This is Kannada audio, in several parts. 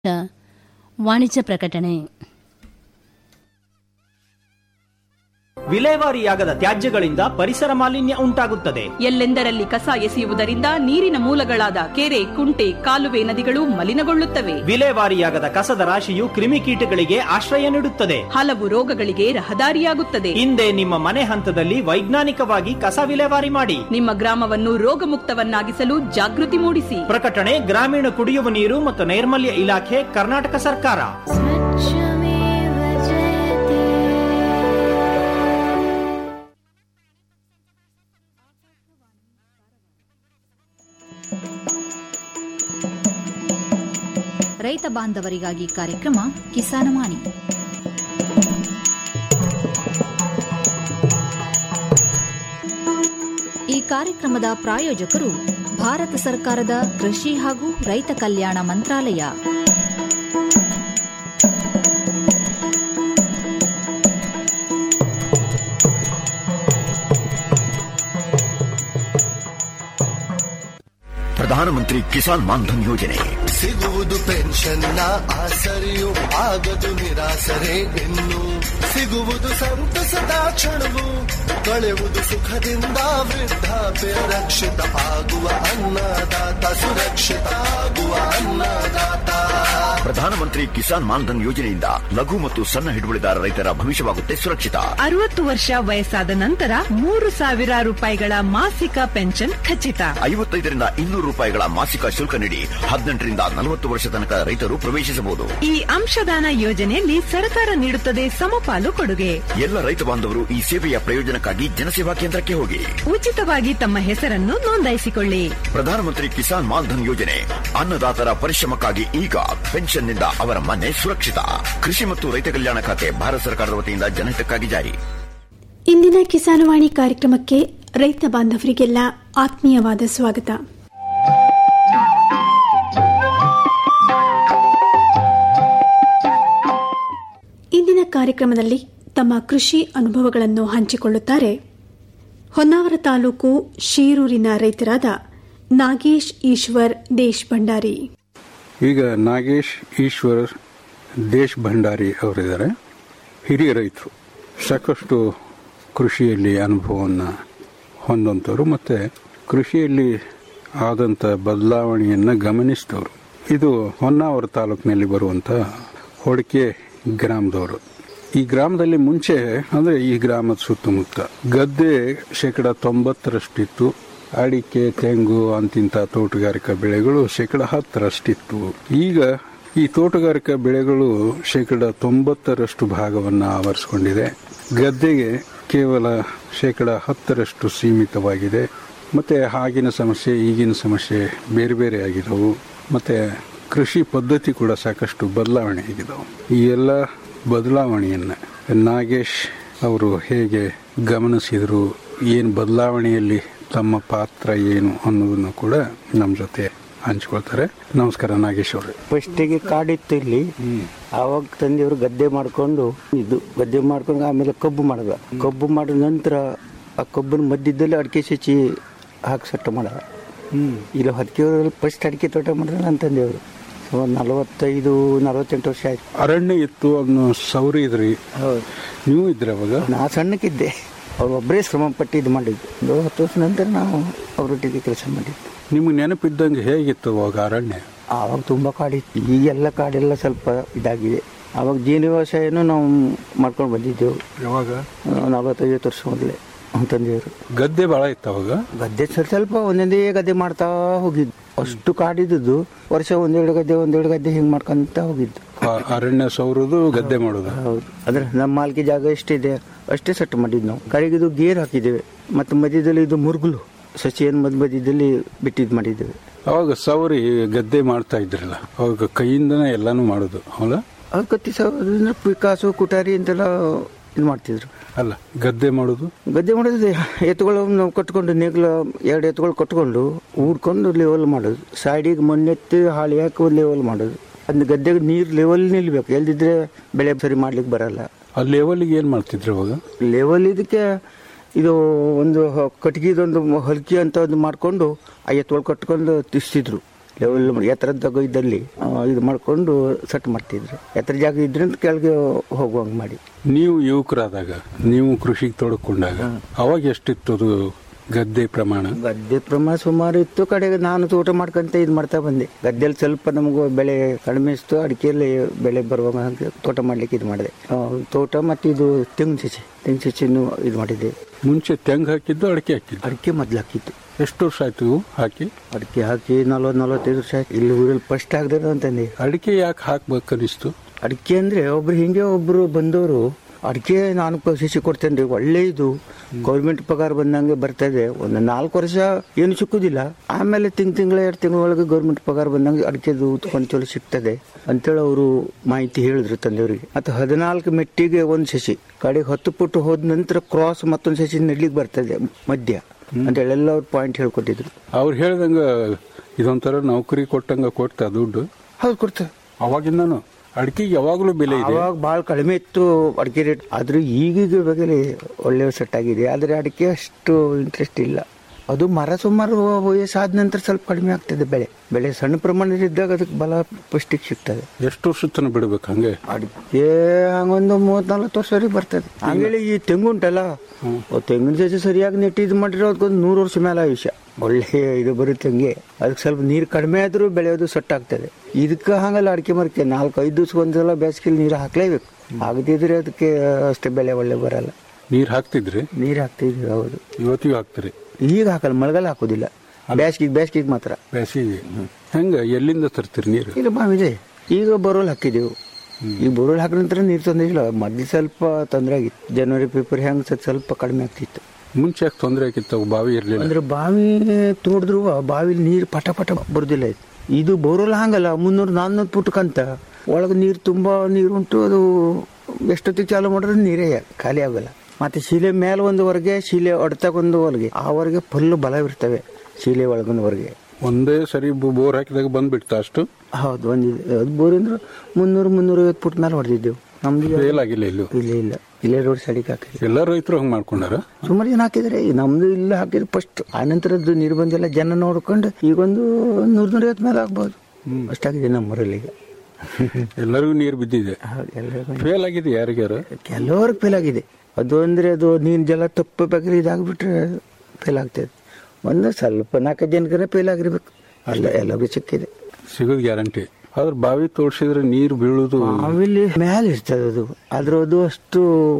ವಾಣಿಜ್ಯ ಪ್ರಕಟಣೆ ವಿಲೇವಾರಿಯಾಗದ ತ್ಯಾಜ್ಯಗಳಿಂದ ಪರಿಸರ ಮಾಲಿನ್ಯ ಉಂಟಾಗುತ್ತದೆ ಎಲ್ಲೆಂದರಲ್ಲಿ ಕಸ ಎಸೆಯುವುದರಿಂದ ನೀರಿನ ಮೂಲಗಳಾದ ಕೆರೆ ಕುಂಟೆ ಕಾಲುವೆ ನದಿಗಳು ಮಲಿನಗೊಳ್ಳುತ್ತವೆ ವಿಲೇವಾರಿಯಾಗದ ಕಸದ ರಾಶಿಯು ಕ್ರಿಮಿಕೀಟಗಳಿಗೆ ಆಶ್ರಯ ನೀಡುತ್ತದೆ ಹಲವು ರೋಗಗಳಿಗೆ ರಹದಾರಿಯಾಗುತ್ತದೆ ಹಿಂದೆ ನಿಮ್ಮ ಮನೆ ಹಂತದಲ್ಲಿ ವೈಜ್ಞಾನಿಕವಾಗಿ ಕಸ ವಿಲೇವಾರಿ ಮಾಡಿ ನಿಮ್ಮ ಗ್ರಾಮವನ್ನು ರೋಗಮುಕ್ತವನ್ನಾಗಿಸಲು ಜಾಗೃತಿ ಮೂಡಿಸಿ ಪ್ರಕಟಣೆ ಗ್ರಾಮೀಣ ಕುಡಿಯುವ ನೀರು ಮತ್ತು ನೈರ್ಮಲ್ಯ ಇಲಾಖೆ ಕರ್ನಾಟಕ ಸರ್ಕಾರ स्वच्छमेव जयते ರೈತ ಬಾಂಧವರಿಗಾಗಿ ಕಾರ್ಯಕ್ರಮ ಕಿಸಾನವಾಣಿ ಈ ಕಾರ್ಯಕ್ರಮದ ಪ್ರಾಯೋಜಕರು ಭಾರತ ಸರ್ಕಾರದ ಕೃಷಿ ಹಾಗೂ ರೈತ ಕಲ್ಯಾಣ ಮಂತ್ರಾಲಯ ಪ್ರಧಾನಮಂತ್ರಿ ಕಿಸಾನ್ ಮಾನ್ಧನ್ ಯೋಜನೆ ಸಿಗುವುದು ಪೆನ್ಷನ್ನ ಆಸರೆಯು ಆಗದು ನಿರಾಸರೆ ಇನ್ನು ಸಿಗುವುದು ಸಂತಸದ ಕ್ಷಣವು ಕಳೆಯುವುದು ಸುಖದಿಂದ ವೃದ್ಧಾಪ್ಯ ರಕ್ಷಿತ ಆಗುವ ಅನ್ನದಾತ ಸುರಕ್ಷಿತ ಆಗುವ ಅನ್ನದಾತ ಪ್ರಧಾನಮಂತ್ರಿ ಕಿಸಾನ್ ಮಾನ್ಧನ್ ಯೋಜನೆಯಿಂದ ಲಘು ಮತ್ತು ಸಣ್ಣ ಹಿಡುವಳಿದಾರ ರೈತರ ಭವಿಷ್ಯವಾಗುತ್ತೆ ಸುರಕ್ಷಿತ ಅರವತ್ತು ವರ್ಷ ವಯಸ್ಸಾದ ನಂತರ ಮೂರು ಸಾವಿರ ರೂಪಾಯಿಗಳ ಮಾಸಿಕ ಪೆನ್ಷನ್ ಖಚಿತ ಐವತ್ತೈದರಿಂದ ಇನ್ನೂರು ರೂಪಾಯಿಗಳ ಮಾಸಿಕ ಶುಲ್ಕ ನೀಡಿ ಹದಿನೆಂಟರಿಂದ ನಲವತ್ತು ವರ್ಷ ತನಕ ರೈತರು ಪ್ರವೇಶಿಸಬಹುದು ಈ ಅಂಶದಾನ ಯೋಜನೆಯಲ್ಲಿ ಸರ್ಕಾರ ನೀಡುತ್ತದೆ ಸಮಪಾಲು ಕೊಡುಗೆ ಎಲ್ಲ ರೈತ ಬಾಂಧವರು ಈ ಸೇವೆಯ ಪ್ರಯೋಜನಕ್ಕಾಗಿ ಜನಸೇವಾ ಕೇಂದ್ರಕ್ಕೆ ಹೋಗಿ ಉಚಿತವಾಗಿ ತಮ್ಮ ಹೆಸರನ್ನು ನೋಂದಾಯಿಸಿಕೊಳ್ಳಿ ಪ್ರಧಾನಮಂತ್ರಿ ಕಿಸಾನ್ ಮಾನ್ಧನ್ ಯೋಜನೆ ಅನ್ನದಾತರ ಪರಿಶ್ರಮಕ್ಕಾಗಿ ಈಗ ಪೆನ್ಷನ್ನಿಂದ ಅವರ ಮನೆ ಸುರಕ್ಷಿತ ಕೃಷಿ ಮತ್ತು ರೈತ ಕಲ್ಯಾಣ ಖಾತೆ ಭಾರತ ಸರ್ಕಾರದ ವತಿಯಿಂದ ಜನಹಿತಕ್ಕಾಗಿ ಜಾರಿ ಇಂದಿನ ಕಿಸಾನವಾಣಿ ಕಾರ್ಯಕ್ರಮಕ್ಕೆ ರೈತ ಬಾಂಧವರಿಗೆಲ್ಲ ಆತ್ಮೀಯವಾದ ಸ್ವಾಗತ ಇಂದಿನ ಕಾರ್ಯಕ್ರಮದಲ್ಲಿ ತಮ್ಮ ಕೃಷಿ ಅನುಭವಗಳನ್ನು ಹಂಚಿಕೊಳ್ಳುತ್ತಾರೆ ಹೊನ್ನಾವರ ತಾಲೂಕು ಶೀರೂರಿನ ರೈತರಾದ ನಾಗೇಶ್ ಈಶ್ವರ್ ದೇಶ್ ಭಂಡಾರಿ ಈಗ ನಾಗೇಶ್ ಈಶ್ವರ್ ದೇಶ್ ಭಂಡಾರಿ ಅವರಿದ್ದಾರೆ ಹಿರಿಯ ರೈತರು ಸಾಕಷ್ಟು ಕೃಷಿಯಲ್ಲಿ ಅನುಭವವನ್ನು ಹೊಂದಂಥವ್ರು ಮತ್ತು ಕೃಷಿಯಲ್ಲಿ ಆದಂಥ ಬದಲಾವಣೆಯನ್ನು ಗಮನಿಸಿದವರು ಇದು ಹೊನ್ನಾವರ ತಾಲೂಕಿನಲ್ಲಿ ಬರುವಂಥ ಹೊಡಿಕೆ ಗ್ರಾಮದವರು ಈ ಗ್ರಾಮದಲ್ಲಿ ಮುಂಚೆ ಅಂದರೆ ಈ ಗ್ರಾಮದ ಸುತ್ತಮುತ್ತ ಗದ್ದೆ ಶೇಕಡ ತೊಂಬತ್ತರಷ್ಟಿತ್ತು ಅಡಿಕೆ ತೆಂಗು ಅಂತಿಂತ ತೋಟಗಾರಿಕಾ ಬೆಳೆಗಳು ಶೇಕಡ ಹತ್ತರಷ್ಟಿತ್ತು ಈಗ ಈ ತೋಟಗಾರಿಕಾ ಬೆಳೆಗಳು ಶೇಕಡ ತೊಂಬತ್ತರಷ್ಟು ಭಾಗವನ್ನು ಆವರಿಸಿಕೊಂಡಿದೆ ಗದ್ದೆಗೆ ಕೇವಲ ಶೇಕಡ ಹತ್ತರಷ್ಟು ಸೀಮಿತವಾಗಿದೆ ಮತ್ತೆ ಆಗಿನ ಸಮಸ್ಯೆ ಈಗಿನ ಸಮಸ್ಯೆ ಬೇರೆ ಬೇರೆ ಆಗಿದವು ಮತ್ತೆ ಕೃಷಿ ಪದ್ಧತಿ ಕೂಡ ಸಾಕಷ್ಟು ಬದಲಾವಣೆ ಆಗಿದವು ಈ ಎಲ್ಲ ಬದಲಾವಣೆಯನ್ನು ನಾಗೇಶ್ ಅವರು ಹೇಗೆ ಗಮನಿಸಿದರು ಏನು ಬದಲಾವಣೆಯಲ್ಲಿ ತಮ್ಮ ಪಾತ್ರ ಏನು ಅನ್ನೋದನ್ನು ಕೂಡ ನಮ್ಮ ಜೊತೆ ಹಂಚ್ಕೊಳ್ತಾರೆ ನಮಸ್ಕಾರ ನಾಗೇಶ್ ಅವರೇ ಫಸ್ಟಿಗೆ ಕಾಡಿತ್ತು ಇಲ್ಲಿ ಆವಾಗ ತಂದೆಯವರು ಗದ್ದೆ ಮಾಡ್ಕೊಂಡು ಇದು ಗದ್ದೆ ಮಾಡ್ಕೊಂಡು ಆಮೇಲೆ ಕಬ್ಬು ಮಾಡಿದ ಕಬ್ಬು ಮಾಡಿದ ನಂತರ ಆ ಕಬ್ಬಿನ ಮಧ್ಯದಲ್ಲಿ ಅಡಿಕೆ ಸೆಚಿ ಹಾಕಿ ಸಟ್ಟ ಮಾಡ ಇಲ್ಲಿ ಹೊದಿಕೆಯವರಲ್ಲಿ ಫಸ್ಟ್ ಅಡಿಕೆ ತೋಟ ಮಾಡಿದ್ರೆ ನನ್ನ ತಂದೆಯವರು ಒಂದು ನಲವತ್ತೈದು ನಲವತ್ತೆಂಟು ವರ್ಷ ಆಯ್ತು ಅರಣ್ಯ ಇತ್ತು ಅದನ್ನು ಸೌರಿ ಇದ್ರಿ ಹೌದು ನೀವು ಇದ್ರೆ ಅವಾಗ ನಾ ಸಣ್ಣಕ್ಕಿದ್ದೆ ಅವ್ರು ಒಬ್ಬರೇ ಶ್ರಮ ಪಟ್ಟು ಇದು ಮಾಡಿದ್ದು ಒಂದು ಹತ್ತು ವರ್ಷ ನಂತರ ನಾವು ಅವರೊಟ್ಟಿಗೆ ಕೆಲಸ ಮಾಡಿದ್ದು ನಿಮ್ಗೆ ನೆನಪಿದ್ದಂಗೆ ಹೇಗಿತ್ತು ಅವಾಗ ಅರಣ್ಯ ಆವಾಗ ತುಂಬ ಕಾಡಿತ್ತು ಈಗೆಲ್ಲ ಕಾಡೆಲ್ಲ ಸ್ವಲ್ಪ ಇದಾಗಿದೆ ಆವಾಗ ಜೀನ ವ್ಯವಸಾಯನೂ ನಾವು ಮಾಡ್ಕೊಂಡು ಬಂದಿದ್ದೆವು ಯಾವಾಗ ನಲವತ್ತೈವತ್ತು ವರ್ಷ ಮೊದಲೇ ಅಂತಂದೇವರು ಗದ್ದೆ ಭಾಳ ಇತ್ತು ಅವಾಗ ಗದ್ದೆ ಸ್ವಲ್ಪ ಸ್ವಲ್ಪ ಒಂದೊಂದೇ ಗದ್ದೆ ಮಾಡ್ತಾ ಹೋಗಿದ್ದು ಅಷ್ಟು ಕಾಡಿದ್ದು ವರ್ಷ ಒಂದೆರಡು ಗದ್ದೆ ಒಂದೆರಡು ಗದ್ದೆ ಹಿಂಗೆ ಮಾಡ್ಕೊಂತ ಹೋಗಿದ್ದು ಆ ಅರಣ್ಯ ಸೌರದು ಗದ್ದೆ ಮಾಡೋದು ಹೌದು ಅಂದ್ರೆ ನಮ್ಮ ಮಾಲ್ಕಿ ಜಾಗ ಎಷ್ಟಿದೆ ಅಷ್ಟೇ ಸೆಟ್ ಮಾಡಿದ್ದು ನಾವು ಕಡೆಗಿದು ಗೇರ್ ಹಾಕಿದ್ದೇವೆ ಮತ್ತು ಮಧ್ಯದಲ್ಲಿ ಇದು ಮುರುಗುಲು ಸಸಿಯನ್ನು ಮಧ್ಯ ಮಧ್ಯದಲ್ಲಿ ಬಿಟ್ಟಿದ್ದು ಮಾಡಿದ್ದೇವೆ ಅವಾಗ ಸೌರಿ ಗದ್ದೆ ಮಾಡ್ತಾ ಇದ್ರಲ್ಲ ಅವಾಗ ಕೈಯಿಂದನೇ ಎಲ್ಲಾನು ಮಾಡೋದು ಹೌದಾ ಅದು ಕತ್ತಿ ಸಾವಿರ ಪಿಕಾಸು ಕುಟಾರಿ ಅಂತೆಲ್ಲ ಇದು ಮಾಡ್ತಿದ್ರು ಅಲ್ಲ ಗದ್ದೆ ಮಾಡೋದು ಗದ್ದೆ ಮಾಡೋದು ಎತ್ತುಗಳು ನಾವು ಕಟ್ಕೊಂಡು ನೇಗ್ಲ ಎರಡು ಎತ್ತುಗಳು ಕಟ್ಕೊಂಡು ಊಡ್ಕೊಂಡು ಲೆವೆಲ್ ಮಾಡೋದು ಸೈಡಿಗೆ ಮಣ್ಣೆತ್ತಿ ಹಾಳಿ ಹಾಕಿ ಲೆವೆಲ್ ಮಾಡೋದು ಅದನ್ನ ಗದ್ದೆಗೆ ನೀರು ಲೆವೆಲ್ ನಿಲ್ಬೇಕು ಎಲ್ದಿದ್ರೆ ಬೆಳೆ ಸರಿ ಮಾಡ್ಲಿಕ್ಕೆ ಬರಲ್ಲ ಆ ಲೆವೆಲ್ಗೆ ಏನು ಮಾಡ್ತಿದ್ರು ಅವಾಗ ಲೆವೆಲ್ ಇದಕ್ಕೆ ಇದು ಒಂದು ಕಟ್ಗಿದೊಂದು ಹಲ್ಕಿ ಅಂತ ಒಂದು ಮಾಡ್ಕೊಂಡು ಆ ಎತ್ತುಗಳು ಕಟ್ಕೊಂಡು ತಿಸ್ತಿದ್ರು ಲೆವೆಲ್ ಎತ್ತರ ಜಾಗ ಇದ್ದಲ್ಲಿ ಆ, ಇದು ಮಾಡ್ಕೊಂಡು ಸೆಟ್ ಮಾಡ್ತಿದ್ರು ಎತ್ತರ ಜಾಗ ಇದ್ರೆ ಅಂತ ಕೆಳಗೆ ಹೋಗುವಂಗೆ ಮಾಡಿ ನೀವು ಯುವಕರಾದಾಗ ನೀವು ಕೃಷಿಗೆ ತೊಡಕೊಂಡಾಗ ಅವಾಗ ಎಷ್ಟಿತ್ತು ಅದು ಗದ್ದೆ ಪ್ರಮಾಣ ಗದ್ದೆ ಪ್ರಮಾಣ ಸುಮಾರು ಇತ್ತು ಕಡೆಗೆ ನಾನು ತೋಟ ಮಾಡ್ಕೊಂತ ಇದು ಮಾಡ್ತಾ ಬಂದೆ ಗದ್ದೆಯಲ್ಲಿ ಸ್ವಲ್ಪ ನಮಗೂ ಬೆಳೆ ಕಡಿಮೆ ಇತ್ತು ಅಡಿಕೆಯಲ್ಲಿ ಬೆಳೆ ಬರುವಾಗ ಹಾಗೆ ತೋಟ ಮಾಡ್ಲಿಕ್ಕೆ ಇದು ಮಾಡಿದೆ ಆ, ತೋಟ ಮತ್ತು ಇದು ತೆಂಗಿನ ಸಸಿ ತೆಂಗಿನ ಸಸಿನೂ ಇದು ಮಾಡಿದ್ದೆ ಮುಂಚೆ ತೆಂಗು ಹಾಕಿದ್ದು ಅಡಿಕೆ ಹಾಕಿದ್ದು ಅಡಿಕೆ ಮೊದ್ಲು ಹಾಕಿತ್ತು ಎಷ್ಟು ವರ್ಷ ಆಯ್ತು ಇವು ಹಾಕಿ ಅಡಿಕೆ ಹಾಕಿ ನಲ್ವತ್ತು ನಲ್ವತ್ತೈದು ವರ್ಷ ಆಯ್ತು ಇಲ್ಲಿ ಊರಲ್ಲಿ ಫಸ್ಟ್ ಆಗದೆ ಅಂತಂದೆ ಅಡಿಕೆ ಯಾಕೆ ಹಾಕ್ಬೇಕನ್ನಿಸ್ತು ಅಡಿಕೆ ಅಂದ್ರೆ ಒಬ್ರು ಹಿಂಗೆ ಒಬ್ರು ಬಂದವರು ಅಡಿಕೆ ನಾನು ಪ- ಸಸಿ ಕೊಡ್ತೇನೆ ರೀ ಒಳ್ಳೆ ಇದು ಗೌರ್ಮೆಂಟ್ ಪಗಾರ ಬಂದಂಗೆ ಬರ್ತದೆ ಒಂದು ನಾಲ್ಕು ವರ್ಷ ಏನು ಸಿಕ್ಕುದಿಲ್ಲ ಆಮೇಲೆ ತಿಂಗ್ ತಿಂಗಳ ಎರಡು ತಿಂಗಳೊಳಗೆ ಗೌರ್ಮೆಂಟ್ ಪಗಾರ ಬಂದಂಗೆ ಅಡಿಕೆದು ಒಂದು ಚಲೋ ಸಿಗ್ತದೆ ಅಂತೇಳಿ ಅವರು ಮಾಹಿತಿ ಹೇಳಿದ್ರು ತಂದೆಯವರಿಗೆ ಮತ್ತು ಹದಿನಾಲ್ಕು ಮೆಟ್ಟಿಗೆ ಒಂದು ಸಸಿ ಕಡೆಗೆ ಹತ್ತು ಪುಟ್ಟು ಹೋದ ನಂತರ ಕ್ರಾಸ್ ಮತ್ತೊಂದು ಸಸಿ ನೆಡ್ಲಿಕ್ಕೆ ಬರ್ತದೆ ಮಧ್ಯ ಅಂತೇಳಿ ಎಲ್ಲ ಅವ್ರು ಪಾಯಿಂಟ್ ಹೇಳ್ಕೊಟ್ಟಿದ್ರು ಅವ್ರು ಹೇಳ್ದಂಗ ಇದೊಂಥರ ನೌಕರಿ ಕೊಟ್ಟಂಗ ಕೊಡ್ತಾ ದುಡ್ಡು ಹೌದು ಕೊಡ್ತಾರೆ ಅವಾಗಿಂದನು ಅಡಿಕೆಗೆ ಯಾವಾಗಲೂ ಬೆಲೆ ಇದೆ ಅವಾಗ ಭಾಳ ಕಡಿಮೆ ಇತ್ತು ಅಡಿಕೆ ರೇಟ್ ಆದ್ರೆ ಈಗೀಗ ಬಗ್ಗೆ ಒಳ್ಳೆ ಸೆಟ್ ಆಗಿದೆ ಆದ್ರೆ ಅಡಿಕೆ ಅಷ್ಟು ಇಂಟ್ರೆಸ್ಟ್ ಇಲ್ಲ ಅದು ಮರ ಸುಮಾರು ವಯಸ್ಸಾದ ನಂತರ ಸ್ವಲ್ಪ ಕಡಿಮೆ ಆಗ್ತದೆ ಬೆಳೆ ಬೆಳೆ ಸಣ್ಣ ಪ್ರಮಾಣದಲ್ಲಿದ್ದಾಗ ಅದಕ್ಕೆ ಬಲ ಪೌಷ್ಟಿಕ್ ಸಿಗ್ತದೆ ಎಷ್ಟು ವರ್ಷ ತನಕ ಬಿಡ್ಬೇಕು ಹಂಗೆ ಅಡಿಕೆ ಹಂಗೊಂದು ಮೂವತ್ ನಲ್ವತ್ತು ವರ್ಷವರೆಗೆ ಬರ್ತದೆ ಹಂಗೇಳಿ ಈ ತೆಂಗು ಉಂಟಲ್ಲ ಅವ್ ತೆಂಗಿನ ಸಸಿ ಸರಿಯಾಗಿ ನೆಟ್ಟು ಇದು ಮಾಡಿರೋ ಅದಕ್ಕೊಂದು ನೂರು ವರ್ಷ ಮೇಲೆ ಆಯುಷ್ಯ ಒಳ್ಳೆ ಇದು ಬರುತ್ತೆ ಹಂಗೆ ಅದಕ್ಕೆ ಸ್ವಲ್ಪ ನೀರು ಕಡಿಮೆ ಆದ್ರೂ ಬೆಳೆಯೋದು ಸೆಟ್ ಆಗ್ತದೆ ಇದಕ್ಕೆ ಹಂಗಲ್ಲ ಅಡಿಕೆ ಮರಕ್ಕೆ ನಾಲ್ಕು ಐದು ದಿವ್ಸ ಒಂದ್ಸಲ ಬೇಸಿಗೆಲಿ ನೀರು ಹಾಕ್ಲೇಬೇಕು ಆಗದಿದ್ರೆ ಅದಕ್ಕೆ ಅಷ್ಟೇ ಬೆಳೆ ಒಳ್ಳೆ ಬರಲ್ಲ ನೀರ್ ಹಾಕ್ತಿದ್ರಿ ನೀರು ಹಾಕ್ತಿದ್ವಿ ಹೌದು ಇವತ್ತಿಗೂ ಹಾಕ್ತೀರಿ ಈಗ ಹಾಕಲ್ಲ ಮಳೆಗಾಲ ಹಾಕೋದಿಲ್ಲ ಬೇಸಿಗೆಗೆ ಬೇಸಿಗೆಗೆ ಮಾತ್ರ ಬೇಸಿಗೆ ಹೆಂಗ ಎಲ್ಲಿಂದ ತರ್ತೀರಿ ನೀರು ಇಲ್ಲ ಬಾವಿದೆ ಈಗ ಬೋರ್ವೆಲ್ ಹಾಕಿದೆವು ಈಗ ಬೋರ್ವೆಲ್ ಹಾಕಿದ ನಂತರ ನೀರು ತೊಂದರೆ ಇಲ್ಲ ಮೊದ್ಲು ಸ್ವಲ್ಪ ತೊಂದರೆ ಆಗಿತ್ತು ಜನವರಿ ಫೆಬ್ರವರಿ ಹಂಗೆ ಸ್ವಲ್ಪ ಸ್ವಲ್ಪ ಕಡಿಮೆ ಆಗ್ತಿತ್ತು ಮುಂಚೆ ಯಾಕೆ ತೊಂದರೆ ಆಗಿತ್ತು ಅವು ಬಾವಿ ಇರ್ಲಿಲ್ಲ ಅಂದ್ರೆ ಬಾವಿ ತೋಡಿದ್ರು ಬಾವಿಲಿ ನೀರು ಪಟ ಪಟ ಬರುದಿಲ್ಲ ಇದು. ಇದು ಬೋರ್ವೆಲ್ ಹಂಗಲ್ಲ ಮುನ್ನೂರು ನಾನ್ನೂರು ಪುಟ್ಕಂತ ಒಳಗೆ ನೀರು ತುಂಬಾ ನೀರು ಉಂಟು ಅದು ಎಷ್ಟೊತ್ತಿಗೆ ಚಾಲು ಮಾಡಿದ್ರೆ ನೀರೇ ಖಾಲಿ ಆಗಲ್ಲ ಮತ್ತೆ ಶಿಲೆ ಮೇಲೆ ಒಂದು ಹೊರಗೆ ಶಿಲೆ ಹೊಡ್ತಕ್ಕ ಒಂದು ಹೊರಗೆ ಆವರೆಗೆ ಫುಲ್ ಬಲ ಇರ್ತವೆ ಶಿಲೆ ಒಳಗೊಂದು ಹೊರಗೆ ಒಂದೇ ಸರಿ ಬೊ- ಬೋರ್ ಹಾಕಿದಾಗ ಬಂದ್ಬಿಡ್ತಾ ಅಷ್ಟು ಹೌದು ಒಂದಿದೆ ಅದು ಬೋರ್ ಅಂದ್ರೆ ಮುನ್ನೂರು ಮುನ್ನೂರೈವತ್ತು ಫುಟ್ ಮೇಲೆ ಹೊಡೆದಿದ್ದೆವು ನಮ್ದು ಫೇಲ್ ಆಗಿಲ್ಲ ಇಲ್ಲೂ ಇಲ್ಲ ಇಲ್ಲ ಇಲ್ಲೇ ರೋಡ್ ಸೈಡಿಗೆ ಹಾಕಿದ್ವಿ ಎಲ್ಲ ರೈತರು ಹಂಗ್ ಮಾಡ್ಕೊಂಡಾರ ಸುಮಾರು ಜನ ಹಾಕಿದ್ರೆ ಈ ನಮ್ದು ಇಲ್ಲ ಹಾಕಿದ್ರೆ ಫಸ್ಟ್ ಆನಂತರದ್ದು ನೀರು ಬಂದೆಲ್ಲ ಜನ ನೋಡ್ಕೊಂಡು ಈಗೊಂದು ನೂರ ನೂರೈವತ್ತು ಮೇಲೆ ಆಗ್ಬೋದು ಅಷ್ಟಾಗಿದೆ ನಮ್ಮೂರಲ್ಲಿ ಈಗ ಎಲ್ಲರಿಗೂ ನೀರು ಬಿದ್ದಿದೆ ಹೌದು, ಎಲ್ಲರಿಗೂ ಫೇಲ್ ಆಗಿದೆ ಯಾರಿಗಾರ ಕೆಲವ್ರಿಗೆ ಫೇಲ್ ಆಗಿದೆ ಅದು ಅಂದ್ರೆ ಅದು ನೀರು ಜಲ ತಪ್ಪು ಬೇಕಾದ್ರೆ ಇದಾಗ್ಬಿಟ್ರೆ ಫೇಲ್ ಆಗ್ತದೆ ಒಂದು ಸ್ವಲ್ಪ ನಾಲ್ಕೈದು ಜನಕ್ಕೆ ಫೇಲ್ ಆಗಿರ್ಬೇಕು ಅಲ್ಲ ಎಲ್ಲರಿಗೂ ಸಿಕ್ಕಿದೆ ಸಿಗೋದು ಗ್ಯಾರಂಟಿ ಆದ್ರೆ ಬಾವಿ ತೋಡ್ಸಿದ್ರೆ ನೀರು ಬೀಳುದು ಆಮೇಲೆ ಮೇಲೆ ಇರ್ತದೆ ಅದು ಆದ್ರೆ ಅದು ಅಷ್ಟು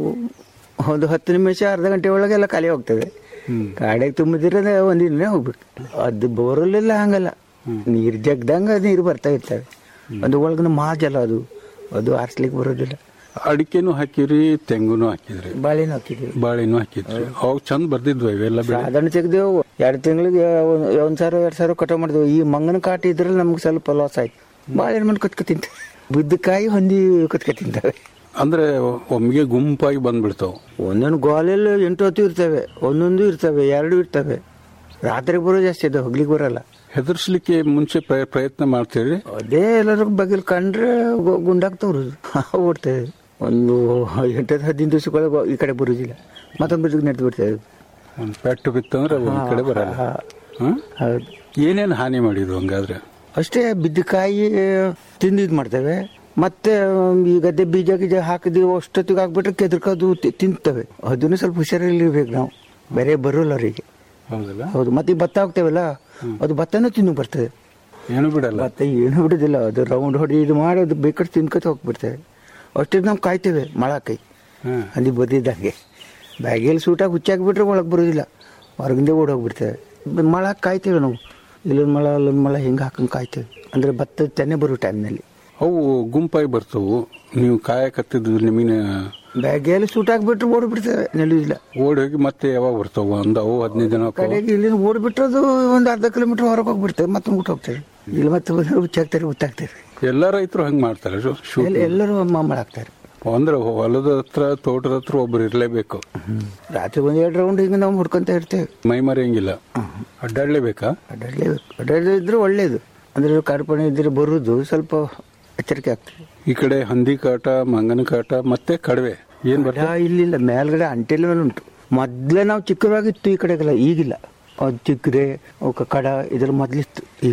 ಒಂದು ಹತ್ತು ನಿಮಿಷ ಅರ್ಧ ಗಂಟೆ ಒಳಗೆ ಎಲ್ಲ ಖಾಲಿ ಹೋಗ್ತದೆ ಕಾಡೆಗೆ ತುಂಬಿದ್ರೆ ಒಂದು ದಿನ ಹೋಗ್ಬೇಕು ಅದು ಬೋರಲ್ಲೆಲ್ಲ ಹಂಗಲ್ಲ ನೀರು ಜಗ್ದಂಗ ನೀರು ಬರ್ತಾ ಇರ್ತವೆ ಒಂದು ಒಳಗಿನ ಮಾಜಲ ಅದು ಅದು ಆರಿಸ್ಲಿಕ್ಕೆ ಬರೋದಿಲ್ಲ ಅಡಿಕೆನೂ ಹಾಕಿರಿ ತೆಂಗುನು ಹಾಕಿದ್ರಿ ಬಾಳೆನೂ ಹಾಕಿದ್ವಿ ಬಾಳೆನೂ ಹಾಕಿದ್ರಿ ಅವಾಗ ಚಂದ ಬರ್ದಿದ್ವು ಇವೆಲ್ಲ ಬೆಳೆ ಸಾಧಾರಣ ತೆಗ್ದೇವು ಎರಡು ತಿಂಗಳಿಗೆ ಒಂದ್ ಸಾವಿರ ಎರಡ್ ಸಾವಿರ ಕಟ ಮಾಡಿದ್ವು ಈ ಮಂಗನ ಕಾಟ ಇದ್ರಲ್ಲಿ ನಮ್ಗೆ ಸ್ವಲ್ಪ ಲಾಸ್ ಆಯ್ತು ಬಾಳೆಹಣ್ಣು ಮಣ್ಣು ಕತ್ಕ ತಿಂತ ಬಿದ್ದಕಾಯಿ ಹೊಂದಿ ಕತ್ಕ ತಿಂತವೆ ಅಂದ್ರೆ ಒಮ್ಮಿಗೆ ಗುಂಪಾಗಿ ಬಂದ್ಬಿಡ್ತಾವ ಒಂದೊಂದು ಗೋಲೆಲ್ಲ ಎಂಟು ಹೊತ್ತು ಇರ್ತವೆ ಒಂದೊಂದು ಇರ್ತವೆ ಎರಡು ಇರ್ತವೆ ರಾತ್ರಿ ಬರೋ ಜಾಸ್ತಿ ಇದೆ ಹೋಗ್ಲಿಕ್ಕೆ ಬರಲ್ಲ ಹೆದರ್ಸ್ಲಿಕ್ಕೆ ಮುಂಚೆ ಪ್ರಯ- ಪ್ರಯತ್ನ ಮಾಡ್ತೀರಿ ಅದೇ ಎಲ್ಲರೂ ಬಗೆಲ್ ಕಂಡ್ರೆ ಗು- ಗುಂಡಾಗ್ತವ್ರು ಓಡ್ತೇವೆ ಒಂದು ಎಂಟತ್ತು ಹದಿನೈದು ದಿವಸಕ್ಕೊಳಗೆ ಈ ಕಡೆ ಬರುದಿಲ್ಲ ಮತ್ತೊಂದು ನೆಟ್ಟು ಬಿಡ್ತೇವೆ ಒಂದ್ ಪೆಟ್ಟು ಬಿತ್ತಂದ್ರೆ ಒಂದ್ ಕಡೆ ಬರಲ್ಲ ಹ್ಮ್? ಹೌದು ಏನೇನ್ ಹಾನಿ ಮಾಡಿದ್ವು ಹಂಗಾದ್ರೆ ಅಷ್ಟೇ ಬಿದ್ದಕಾಯಿ ತಿಂದು ಇದು ಮಾಡ್ತೇವೆ ಮತ್ತೆ ಈ ಗದ್ದೆ ಬೀಜ ಗೀಜ ಹಾಕಿದ್ವಿ ಅಷ್ಟೊತ್ತಿಗೆ ಹಾಕ್ಬಿಟ್ರೆ ಕೆದರ್ಕೋದು ತಿ- ತಿಂತವೆ ಅದನ್ನು ಸ್ವಲ್ಪ ಹುಷಾರಲ್ಲಿರ್ಬೇಕು ನಾವು ಬೇರೆ ಬರೋಲ್ಲ ಅವರಿಗೆ ಹೌದಲ್ಲ ಹೌದು ಮತ್ತೆ ಈ ಭತ್ತ ಹಾಕ್ತೇವಲ್ಲ ಅದು ಭತ್ತನೂ ತಿನ್ನು ಬರ್ತದೆ ಏನು ಬಿಡಲ್ಲ ಭತ್ತ ಏನು ಬಿಡುದಿಲ್ಲ ಅದು ರೌಂಡ್ ಹೊಡಿ ಇದು ಮಾಡಿ ಅದು ಬೇಕಾದ್ರೆ ತಿನ್ಕೊತ ಹೋಗ್ಬಿಡ್ತೇವೆ ಅಷ್ಟೇ ನಾವು ಕಾಯ್ತೇವೆ ಮಳಕೈ ಹ್ಮ್. ಅಲ್ಲಿ ಬದಿದ್ದಂಗೆ ಬ್ಯಾಗಲ್ಲಿ ಸೂಟಾಗಿ ಹುಚ್ಚಾಕ್ಬಿಟ್ರೆ ಒಳಗೆ ಬರೋದಿಲ್ಲ ಹೊರಗಿಂದ ಓಡೋಗ್ಬಿಡ್ತೇವೆ ಮಳ ಕಾಯ್ತೇವೆ ನಾವು ಇಲ್ಲೊಂದು ಮಳ ಅಲ್ಲೊಂದು ಮಳ ಹಿಂಗೆ ಹಾಕೊಂಡು ಕಾಯ್ತೇವೆ ಅಂದರೆ ಭತ್ತ ತೆನೆ ಬರೋ ಟೈಮ್ನಲ್ಲಿ ಅವು ಗುಂಪಾಗಿ ಬರ್ತವು ನೀವು ಕಾಯಕತ್ತಿದ್ದು ನಿಮಗೆ ಬ್ಯಾಗಲ್ಲಿ ಸೂಟಾಕ್ಬಿಟ್ರೆ ಓಡ್ಬಿಡ್ತೇವೆ ನಿಲ್ಲುದಿಲ್ಲ ಓಡಿ ಹೋಗಿ ಮತ್ತೆ ಯಾವಾಗ ಬರ್ತಾವ ಒಂದು ಅವು ಹದಿನೈದು ಜನ ಹೋಗ್ತಾವ. ಕಡೆಗೆ ಇಲ್ಲಿಂದ ಓಡ್ಬಿಟ್ರದು ಒಂದು ಅರ್ಧ ಕಿಲೋಮೀಟರ್ ಹೊರಗೆ ಹೋಗ್ಬಿಡ್ತೇವೆ ಮತ್ತೆ ಮುಟ್ಟು ಹೋಗ್ತೇವೆ ಇಲ್ಲಿ ಮತ್ತೆ ಬಂದ್ರೆ ಹುಚ್ಚಾಕ್ತಾರೆ ಹುತ್ತಾಕ್ತೇವೆ ಎಲ್ಲ ರೈತರು ಹಂಗ್ ಮಾಡ್ತಾರೆ ಶು- ಶು- ಎಲ್ಲ- ಎಲ್ಲರೂ ಮಾಡಾಕ್ತಾರೆ ಅಂದ್ರೆ ಹೊಲದ ಹತ್ರ ತೋಟದ ಹತ್ರ ಒಬ್ರು ಇರ್ಲೇಬೇಕು ರಾತ್ರಿ ಒಂದು ಎರಡು ರೌಂಡ್ ಹಿಂಗೆ ನಾವು ಹುಡ್ಕೊಂತ ಇರ್ತೇವೆ ಮೈ ಮರೆಯಂಗಿಲ್ಲ ಅಡ್ಡಾಡ್ಲೇಬೇಕಾ ಅಡ್ಡಾಡ್ಲೇಬೇಕು ಅಡ್ಡಾಡಿದ್ರೆ ಒಳ್ಳೇದು ಅಂದ್ರೆ ಕಾರ್ಪಣೆ ಇದ್ರೆ ಬರುದು ಸ್ವಲ್ಪ ಎಚ್ಚರಿಕೆ ಆಗ್ತದೆ ಈ ಕಡೆ ಹಂದಿ ಕಾಟ ಮಂಗನ ಕಾಟ ಮತ್ತೆ ಕಡವೆ ಏನ್ ಅಡ ಇಲ್ಲಿಲ್ಲ ಮೇಲ್ಗಡೆ ಅಂಟೆಲ್ ಮೇಲೆ ಉಂಟು ಮೊದ್ಲೇ ನಾವು ಚಿಕ್ಕವಾಗಿತ್ತು ಈ ಕಡೆಗೆಲ್ಲ ಈಗಿಲ್ಲ ಅದು ಚಿಕ್ಕದೆ ಅವಕ್ಕೆ ಕಡ ಇದ್ರ ಮೊದ್ಲಿತ್ತು ಈಗಿಲ್ಲ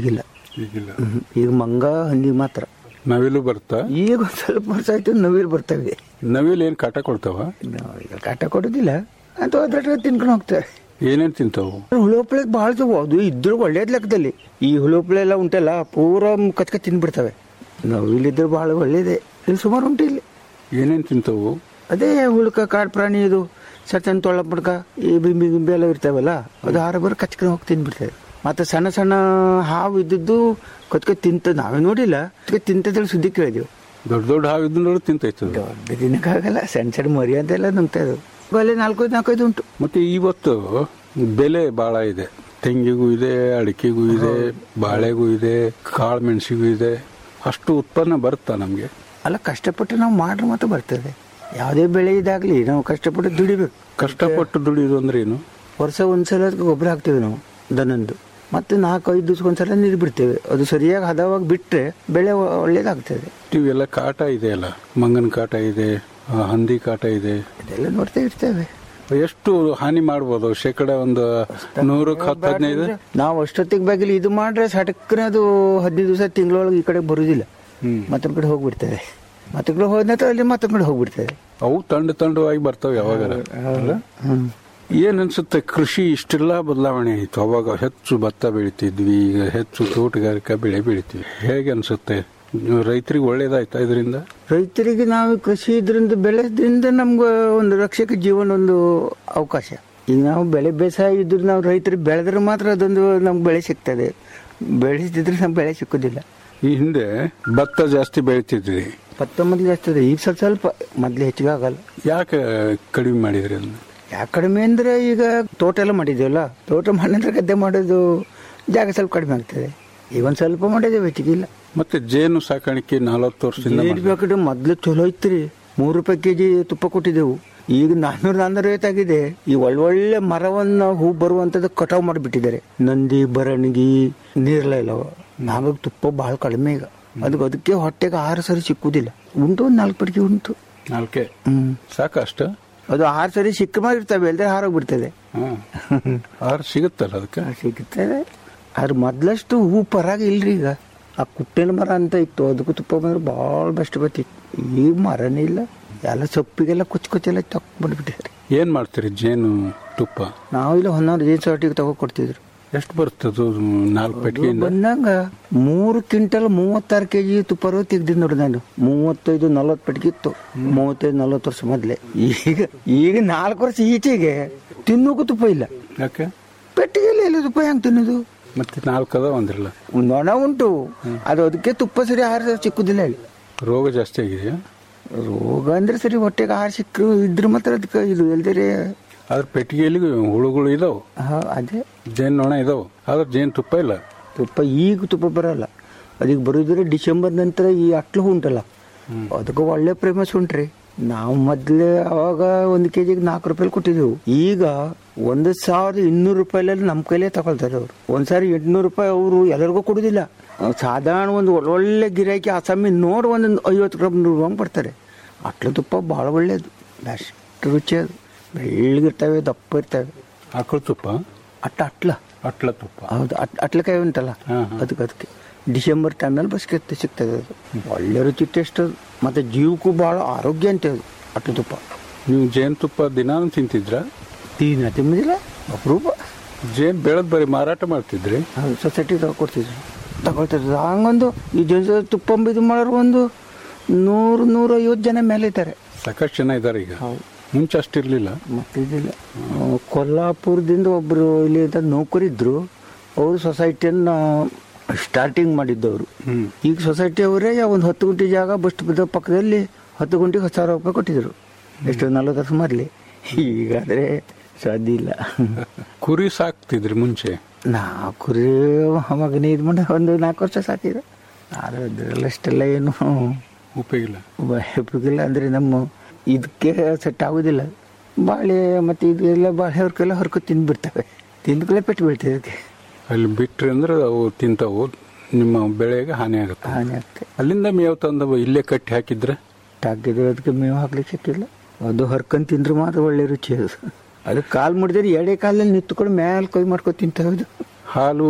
ಈಗಿಲ್ಲ ಹ್ಮ್. ಈಗ ಮಂಗ ಹಂದಿ ಮಾತ್ರ ನವಿಲು ಬರ್ತಾ ಈಗ ಒಂದ್ ಸ್ವಲ್ಪ ವರ್ಷ ಆಯ್ತು ನವಿಲು ಬರ್ತವೆ ನವಿಲು ಏನ್ ಕಾಟ ಕೊಡ್ತಾವ ನಾವು ಈಗ ಕಾಟ ಕೊಡೋದಿಲ್ಲ ಅಂತ ಹೋದ್ರೆ ತಿನ್ಕೊಂಡು ಹೋಗ್ತವೆ ಏನೇನ್ ತಿಂತಾವು ಹುಳುಪಳೆ ಭಾಳ ಅದು ಇದ್ರು ಒಳ್ಳೇದ್ ಲೆಕ್ಕದಲ್ಲಿ ಈ ಹುಳುಪಳೆ ಎಲ್ಲ ಉಂಟಲ್ಲ ಪೂರ ಕಚ್ಕ ತಿನ್ಬಿಡ್ತವೆ ನವಿಲಿದ್ರೆ ಭಾಳ ಒಳ್ಳೇದೇ ಇಲ್ಲಿ ಸುಮಾರು ಉಂಟು ಇಲ್ಲಿ ಏನೇನ್ ತಿಂತಾವು ಅದೇ ಹುಳುಕ ಕಾಡು ಪ್ರಾಣಿ ಇದು ಸಣ್ಣ ಸಣ್ಣ ತೊಳ್ಳ ಪಡ್ಕ ಈ ಬಿಂಬಿ ಗಿಂಬಿ ಎಲ್ಲ ಇರ್ತಾವಲ್ಲ ಅದು ಆರ ಬರ ಕಚ್ಕೊಂಡು ಹೋಗಿ ತಿಂದ್ಬಿಡ್ತವೆ ಮತ್ತೆ ಸಣ್ಣ ಸಣ್ಣ ಹಾವು ಇದ್ದದ್ದು ಕಚ್ಕ ತಿಂತ ನಾವೇ ನೋಡಿಲ್ಲ ಕಚ್ಕ ತಿಂತದಲ್ಲಿ ಸುದ್ದಿ ಕೇಳಿದೆವು ದೊಡ್ಡ ದೊಡ್ಡ ಹಾವಿದ್ದು ನೋಡಿ ತಿಂತೈತದ ದೊಡ್ಡ ದಿನಕ್ಕಾಗಲ್ಲ ಸಣ್ಣ ಸಣ್ಣ ಮರಿ ಅಂತೆಲ್ಲ ನುಂಗ್ತಾ ಇದ್ದವು ಅಲ್ಲಿ ನಾಲ್ಕೈದು ನಾಲ್ಕೈದು ಉಂಟು ಮತ್ತೆ ಇವತ್ತು ಬೆಲೆ ಬಹಳ ಇದೆ ತೆಂಗಿಗೂ ಇದೆ ಅಡಿಕೆಗೂ ಇದೆ ಬಾಳೆಗೂ ಇದೆ ಕಾಳು ಮೆಣಸಿಗೂ ಇದೆ ಅಷ್ಟು ಉತ್ಪನ್ನ ಬರುತ್ತಾ ನಮ್ಗೆ ಅಲ್ಲ ಕಷ್ಟಪಟ್ಟು ನಾವು ಮಾಡ್ರೆ ಮಾತ್ರ ಬರ್ತದೆ ಯಾವುದೇ ಬೆಳೆ ಇದಾಗ್ಲಿ ನಾವು ಕಷ್ಟಪಟ್ಟು ದುಡಿಬೇಕು ಕಷ್ಟಪಟ್ಟು ದುಡಿಯೋದು ಅಂದ್ರೆ ಏನು ವರ್ಷ ಒಂದ್ಸಲ ಅದಕ್ಕೆ ಗೊಬ್ಬರ ಹಾಕ್ತೇವೆ ನಾವು ದನಂದು ಮತ್ತೆ ನಾಲ್ಕು ಐದು ದಿವ್ಸಕ್ಕೊಂದ್ಸಲ ನೀರು ಬಿಡ್ತೇವೆ ಅದು ಸರಿಯಾಗಿ ಹದವಾಗಿ ಬಿಟ್ಟರೆ ಬೆಳೆ ಒ- ಒಳ್ಳೇದಾಗ್ತದೆ ಇವೆಲ್ಲ ಕಾಟ ಇದೆ ಅಲ್ಲ ಮಂಗನ ಕಾಟ ಇದೆ ಆ, ಹಂದಿ ಕಾಟ ಇದೆ ಇದೆಲ್ಲ ನೋಡ್ತಾ ಇರ್ತೇವೆ ಎಷ್ಟು ಹಾನಿ ಮಾಡ್ಬೋದು ಶೇಕಡ ಒಂದು ನೂರಕ್ಕೆ ಹತ್ತು ಹದಿನೈದು ನಾವು ಅಷ್ಟೊತ್ತಿಗೆ ಬಾಗಿಲು ಇದು ಮಾಡ್ರೆ ಸಟಕ್ಕನೆ ಅದು ಹದಿನೈದು ದಿವಸ ತಿಂಗಳೊಳಗೆ ಈ ಕಡೆ ಬರುದಿಲ್ಲ ಮತ್ತೊಂದ್ ಕಡೆ ಹೋಗ್ಬಿಡ್ತದೆ ಮತ್ತೊಂದ್ ಕಡೆ ಹೋದ ನಂತರ ಅಲ್ಲಿ ಮತ್ತೊಂದ್ ಕಡೆ ಹೋಗ್ಬಿಡ್ತದೆ ಅವು ತಂಡ ತಂಡವಾಗಿ ಬರ್ತಾವೆ ಯಾವಾಗಾರ ಅಲ್ಲ? ಏನ್ ಅನ್ಸುತ್ತೆ ಕೃಷಿ ಇಷ್ಟೆಲ್ಲ ಬದಲಾವಣೆ ಆಯ್ತು ಅವಾಗ ಹೆಚ್ಚು ಭತ್ತ ಬೆಳಿತಿದ್ವಿ ಈಗ ಹೆಚ್ಚು ತೋಟಗಾರಿಕಾ ಬೆಳೆ ಬೆಳಿತೀವಿ ಹೇಗೆ ಅನ್ಸುತ್ತೆ ರೈತರಿಗೆ ಒಳ್ಳೇದಾಯ್ತಾ ಇದರಿಂದ ರೈತರಿಗೆ ನಾವು ಕೃಷಿ ಇದ್ರಿಂದ ಬೆಳೆದ್ರಿಂದ ನಮ್ಗೆ ಒಂದು ರಕ್ಷಕ ಜೀವನ ಒಂದು ಅವಕಾಶ ಈಗ ನಾವು ಬೆಳೆ ಬೇಸಾಯ ಇದ್ರೆ ನಾವು ರೈತರಿಗೆ ಬೆಳೆದ್ರೆ ಮಾತ್ರ ಅದೊಂದು ನಮ್ಗೆ ಬೆಳೆ ಸಿಗ್ತದೆ ಬೆಳೆಸಿದ್ರೆ ನಮ್ಗೆ ಬೆಳೆ ಸಿಕ್ಕೋದಿಲ್ಲ ಈ ಹಿಂದೆ ಭತ್ತ ಜಾಸ್ತಿ ಬೆಳಿತಿದ್ವಿ ಭತ್ತ ಮೊದಲು ಜಾಸ್ತಿ ಇದೆ ಈಗ ಸ್ವಲ್ಪ ಸ್ವಲ್ಪ ಮೊದಲು ಹೆಚ್ಚಿಗೆ ಆಗಲ್ಲ ಯಾಕೆ ಕಡಿಮೆ ಮಾಡಿದ್ರಿ ಅದನ್ನ ಯಾಕೆ ಕಡಿಮೆ ಅಂದ್ರೆ ಈಗ ತೋಟ ಎಲ್ಲ ಮಾಡಿದ್ದೇವಲ್ಲ ತೋಟ ಮಾಡಿದ್ರೆ ಗದ್ದೆ ಮಾಡೋದು ಜಾಗ ಸ್ವಲ್ಪ ಕಡಿಮೆ ಆಗ್ತದೆ ಈಗ ಒಂದು ಸ್ವಲ್ಪ ಮಾಡಿದ್ದೇವೆ ಹೆಚ್ಚಿಗೆ ಇಲ್ಲ ಮತ್ತೆ ಜೇನು ಸಾಕಾಣಿಕೆ ನಲವತ್ತು ವರ್ಷದಿಂದ ಏನ್ ಬೇಕಾದ್ರೆ ಮೊದ್ಲು ಚಲೋ ಇತ್ರಿ ಮೂರು ರೂಪಾಯಿ ಕೆಜಿ ತುಪ್ಪ ಕೊಟ್ಟಿದ್ದೆವು ಈಗ ನಾನ್ನೂರ ನಾನ್ನೂರ ಐವತ್ತಾಗಿದೆ ಈ ಒಳ್ಳೊಳ್ಳೆ ಮರವನ್ನ ಹೂ ಬರುವಂತದ್ದು ಕಟಾವ್ ಮಾಡಿಬಿಟ್ಟಿದ್ದಾರೆ ನಂದಿ ಬರಣಗಿ ನೀರ್ಲ ಇಲ್ಲವ ನಾವಾಗ ತುಪ್ಪ ಬಹಳ ಕಡಿಮೆ ಈಗ ಅದಕ್ಕೆ ಅದಕ್ಕೆ ಹೊಟ್ಟೆಗೆ ಆಹಾರ ಸರಿ ಸಿಕ್ಕುದಿಲ್ಲ ಉಂಟು ಒಂದು ನಾಲ್ಕು ಪಡಿಕೆ ಉಂಟು ನಾಲ್ಕೆ ಹ್ಮ್ ಸಾಕಷ್ಟ ಅದು ಆಹಾರ ಸರಿ ಸಿಕ್ಕ ಇರ್ತವೆ ಅಲ್ಲದೆ ಹಾರೋಗ್ಬಿಡ್ತದೆ ಆಹಾರ ಸಿಗುತ್ತಲ್ಲ ಅದಕ್ಕೆ ಸಿಗುತ್ತದೆ ಆದ್ರೆ ಮೊದ್ಲಷ್ಟು ಹೂ ಪರಾಗ ಇಲ್ರಿ ಈಗ ಆ ಕುಟ್ಟೆನ ಮರ ಅಂತ ಇತ್ತು ಅದಕ್ಕೂ ತುಪ್ಪ ಬಂದ್ರೆ ಭಾಳ ಬೆಸ್ಟ್ ಬರ್ತಿತ್ತು ಈಗ ಮರನೇ ಇಲ್ಲ ಎಲ್ಲ ಸೊಪ್ಪಿಗೆಲ್ಲ ಕುಚ್ಚ ಕುಚ್ಚೆಲ್ಲ ತಗೊಂಡ್ಬಿಟ್ಟಿದ್ದಾರೆ ಏನ್ ಮಾಡ್ತೀರಿ ಜೇನು ತುಪ್ಪ ನಾವು ಇಲ್ಲ ಹೊನ್ನಾರು ಜೇನು ಸಾಟಿಗೆ ತಗೋ ಕೊಡ್ತಿದ್ರು ಎಷ್ಟು ಬರ್ತದೆ ನಾಲ್ಕು ಪೆಟ್ಟಿಗೆಯಿಂದ ಬಂದಂಗ ಮೂರು ಕ್ವಿಂಟಲ್ ಮೂವತ್ತಾರು ಕೆಜಿ ತುಪ್ಪ ತೆಗ್ದಿದ್ ನೋಡಿ ನಾನು ಮೂವತ್ತೈದು ನಲ್ವತ್ತು ಪೆಟ್ಟಿಗೆ ಇತ್ತು ಮೂವತ್ತೈದು ನಲ್ವತ್ತು ವರ್ಷ ಮೊದ್ಲೆ ಈಗ ಈಗ ನಾಲ್ಕು ವರ್ಷ ಈಚೆಗೆ ತಿನ್ನೋಕು ತುಪ್ಪ ಇಲ್ಲ ಯಾಕೆ ಪೆಟ್ಟಿಗೆಲ್ಲ ಇಲ್ಲ ತುಪ್ಪ ಹೆಂಗ್ ತಿನ್ನೋದು ಮತ್ತೆ ನಾಲ್ಕು ಅದ ಒಂದಿರಲ್ಲ ನೊಣ ಉಂಟು ಅದು ಅದಕ್ಕೆ ತುಪ್ಪ ಸರಿ ಆಹಾರ ಸಿಕ್ಕುದಿಲ್ಲ ಹೇಳಿ ರೋಗ ಜಾಸ್ತಿ ಆಗಿದೆಯಾ ರೋಗ ಅಂದ್ರೆ ಸರಿ ಹೊಟ್ಟೆಗೆ ಆಹಾರ ಸಿಕ್ಕರು ಇದ್ರ ಮಾತ್ರ ಅದಕ್ಕೆ ಇದು ಎಲ್ದರೆ ಆದ್ರೆ ಪೆಟ್ಟಿಗೆಯಲ್ಲಿ ಹುಳುಗಳು ಇದಾವು ಅದೇ ಜೇನು ನೊಣ ಇದಾವು ಆದ್ರೆ ಜೇನು ತುಪ್ಪ ಇಲ್ಲ ತುಪ್ಪ ಈಗ ತುಪ್ಪ ಬರಲ್ಲ ಅದಕ್ಕೆ ಬರೋದ್ರೆ ಡಿಸೆಂಬರ್ ನಂತರ ಈ ಅಟ್ಲು ಉಂಟಲ್ಲ ಅದಕ್ಕೆ ಒಳ್ಳೆ ಫೇಮಸ್ ಉಂಟ್ರಿ ನಾವು ಮೊದ್ಲೇ ಅವಾಗ ಒಂದು ಕೆಜಿಗೆ ನಾಲ್ಕು ರೂಪಾಯಿ ಕೊಟ್ಟಿದ್ದೆವು ಈಗ ಒಂದು ಸಾವಿರದ ಇನ್ನೂರು ರೂಪಾಯಿಲೆಲ್ಲ ನಮ್ಮ ಕೈಲೇ ತಗೊಳ್ತಾರೆ ಅವರು ಒಂದ್ಸಾರಿ ಎಂಟ್ನೂರು ರೂಪಾಯಿ ಅವರು ಎಲ್ಲರಿಗೂ ಕೊಡುದಿಲ್ಲ ಅಹ್ ಸಾಧಾರಣ ಒಂದು ಒಳ್ಳೊಳ್ಳೆ ಗಿರಾಕಿ ಅಸಮ್ಮಿ ನೋಡಿ ಒಂದು ಐವತ್ತು ಗ್ರಾಮ್ ನೂರು ಗ್ರಾಮ್ ಕೊಡ್ತಾರೆ ಅಟ್ಲು ತುಪ್ಪ ಭಾಳ ಒಳ್ಳೇದು ಅಷ್ಟು ರುಚಿ ಅದು ಬೆಳ್ಳಗಿರ್ತವೆ ದಪ್ಪ ಇರ್ತವೆ ಆಕಳ ತುಪ್ಪ ಅಟ್ಟ ಅಟ್ಲ ಅಟ್ಲ ತುಪ್ಪ ಹೌದು ಅಟ್ ಅಟ್ಲಕಾಯಿ ಉಂಟಲ್ಲ ಅದಕ್ಕೆ ಅದಕ್ಕೆ ಡಿಸೆಂಬರ್ ಟೈಮ್ನಲ್ಲಿ ಬಸ್ ಸಿಗ್ತದೆ ಅದು ಒಳ್ಳೆ ರುಚಿ ಟೇಸ್ಟ್ ಅದು ಮತ್ತೆ ಜೀವಕ್ಕೂ ಭಾಳ ಆರೋಗ್ಯ ಅಂತ ಅದು ಅಟ್ಲ ತುಪ್ಪ ನೀವು ಜೇನು ತುಪ್ಪ ದಿನಾನು ತಿಂತಿದ್ರ ದಿನ ತಿಂಬುದಿಲ್ಲ ಅಪರೂಪ ಜೇನು ಬೆಳೆದ್ ಬರೀ ಮಾರಾಟ ಮಾಡ್ತಿದ್ರಿ ಸೊಸೈಟಿ ತಗೊಡ್ತಿದ್ರು ತಗೊಳ್ತಿದ್ರು ಹಂಗೊಂದು ಈ ಜನ ತುಪ್ಪ ಇದು ಮಾಡೋರು ಒಂದು ನೂರು ನೂರ ಐವತ್ತು ಜನ ಮೇಲೆ ಇದ್ದಾರೆ ಸಾಕಷ್ಟು ಜನ ಇದಾರೆ ಈಗ ಮುಂಚೆ ಅಷ್ಟಿರ್ಲಿಲ್ಲ ಮತ್ತೆ ಇದಿಲ್ಲ ಆ, ಕೊಲ್ಲಾಪುರದಿಂದ ಒಬ್ರು ಇಲ್ಲಿ ಇದ್ದ ನೌಕರಿದ್ರು ಅವರು ಸೊಸೈಟಿಯನ್ನ ಸ್ಟಾರ್ಟಿಂಗ್ ಮಾಡಿದ್ದವರು ಈಗ ಸೊಸೈಟಿ ಅವರೇ ಒಂದು ಹತ್ತು ಗುಂಟೆ ಜಾಗ ಬಸ್ ಪಕ್ಕದಲ್ಲಿ ಹತ್ತು ಗುಂಟೆಗೆ ಹತ್ತು ಸಾವಿರ ರೂಪಾಯಿ ಕೊಟ್ಟಿದ್ರು ಎಷ್ಟು ನಲ್ವತ್ತು ವರ್ಷ ಮೊದಲೇ ಈಗಾದ್ರೆ ಸಾಧ್ಯ ಇಲ್ಲ ಕುರಿ ಸಾಕ್ತಿದ್ರಿ ಮುಂಚೆ ನಾ ಕುರಿ ಮಗನೇ ಇದು ಮಾಡಿ ಒಂದು ನಾಲ್ಕು ವರ್ಷ ಸಾಕಿದೆ ಆದ್ರೆ ಅದ್ರಲ್ಲಿ ಅಷ್ಟೆಲ್ಲ ಏನು ಉಪಯೋಗ ಇಲ್ಲ ಉಪಯೋಗಿಲ್ಲ ಅಂದರೆ ನಮ್ಮ ಇದಕ್ಕೆ ಸೆಟ್ ಆಗೋದಿಲ್ಲ ಬಾಳೆ ಮತ್ತು ಇದೆಲ್ಲ ಬಾಳೆ ಅವ್ರಿಗೆಲ್ಲ ಹೊರ್ಕೊ ತಿಂದ್ಬಿಡ್ತವೆ ತಿಂದ್ಕೊಳ್ಳೆ ಪೆಟ್ಟು ಬೀಳ್ತದೆ ಅದಕ್ಕೆ ಅಲ್ಲಿ ಬಿಟ್ರಿ ಅಂದ್ರೆ ಅವು ತಿಂತಾವು ನಿಮ್ಮ ಬೆಳೆಗೆ ಹಾನಿ ಆಗುತ್ತೆ ಹಾನಿ ಆಗ್ತದೆ ಅಲ್ಲಿಂದ ಮೇವು ತಂದು ಇಲ್ಲೇ ಕಟ್ಟಿ ಹಾಕಿದ್ರೆ ಹಾಕಿದ್ರೆ ಅದಕ್ಕೆ ಮೇವು ಹಾಕ್ಲಿಕ್ಕೆ ಸಿಕ್ಕಿಲ್ಲ ಅದು ಹರ್ಕೊಂಡ್ ತಿಂದ್ರೆ ಮಾತ್ರ ಒಳ್ಳೆ ರುಚಿ ಅದು ಅದು ಕಾಲು ಮುಡಿದ್ರೆ ಎಡೆ ಕಾಲಲ್ಲಿ ನಿಂತ್ಕೊಂಡು ಮ್ಯಾಲೆ ಕೈ ಮಾಡ್ಕೊಂಡು ತಿಂತವೆ ಅದು ಹಾಲು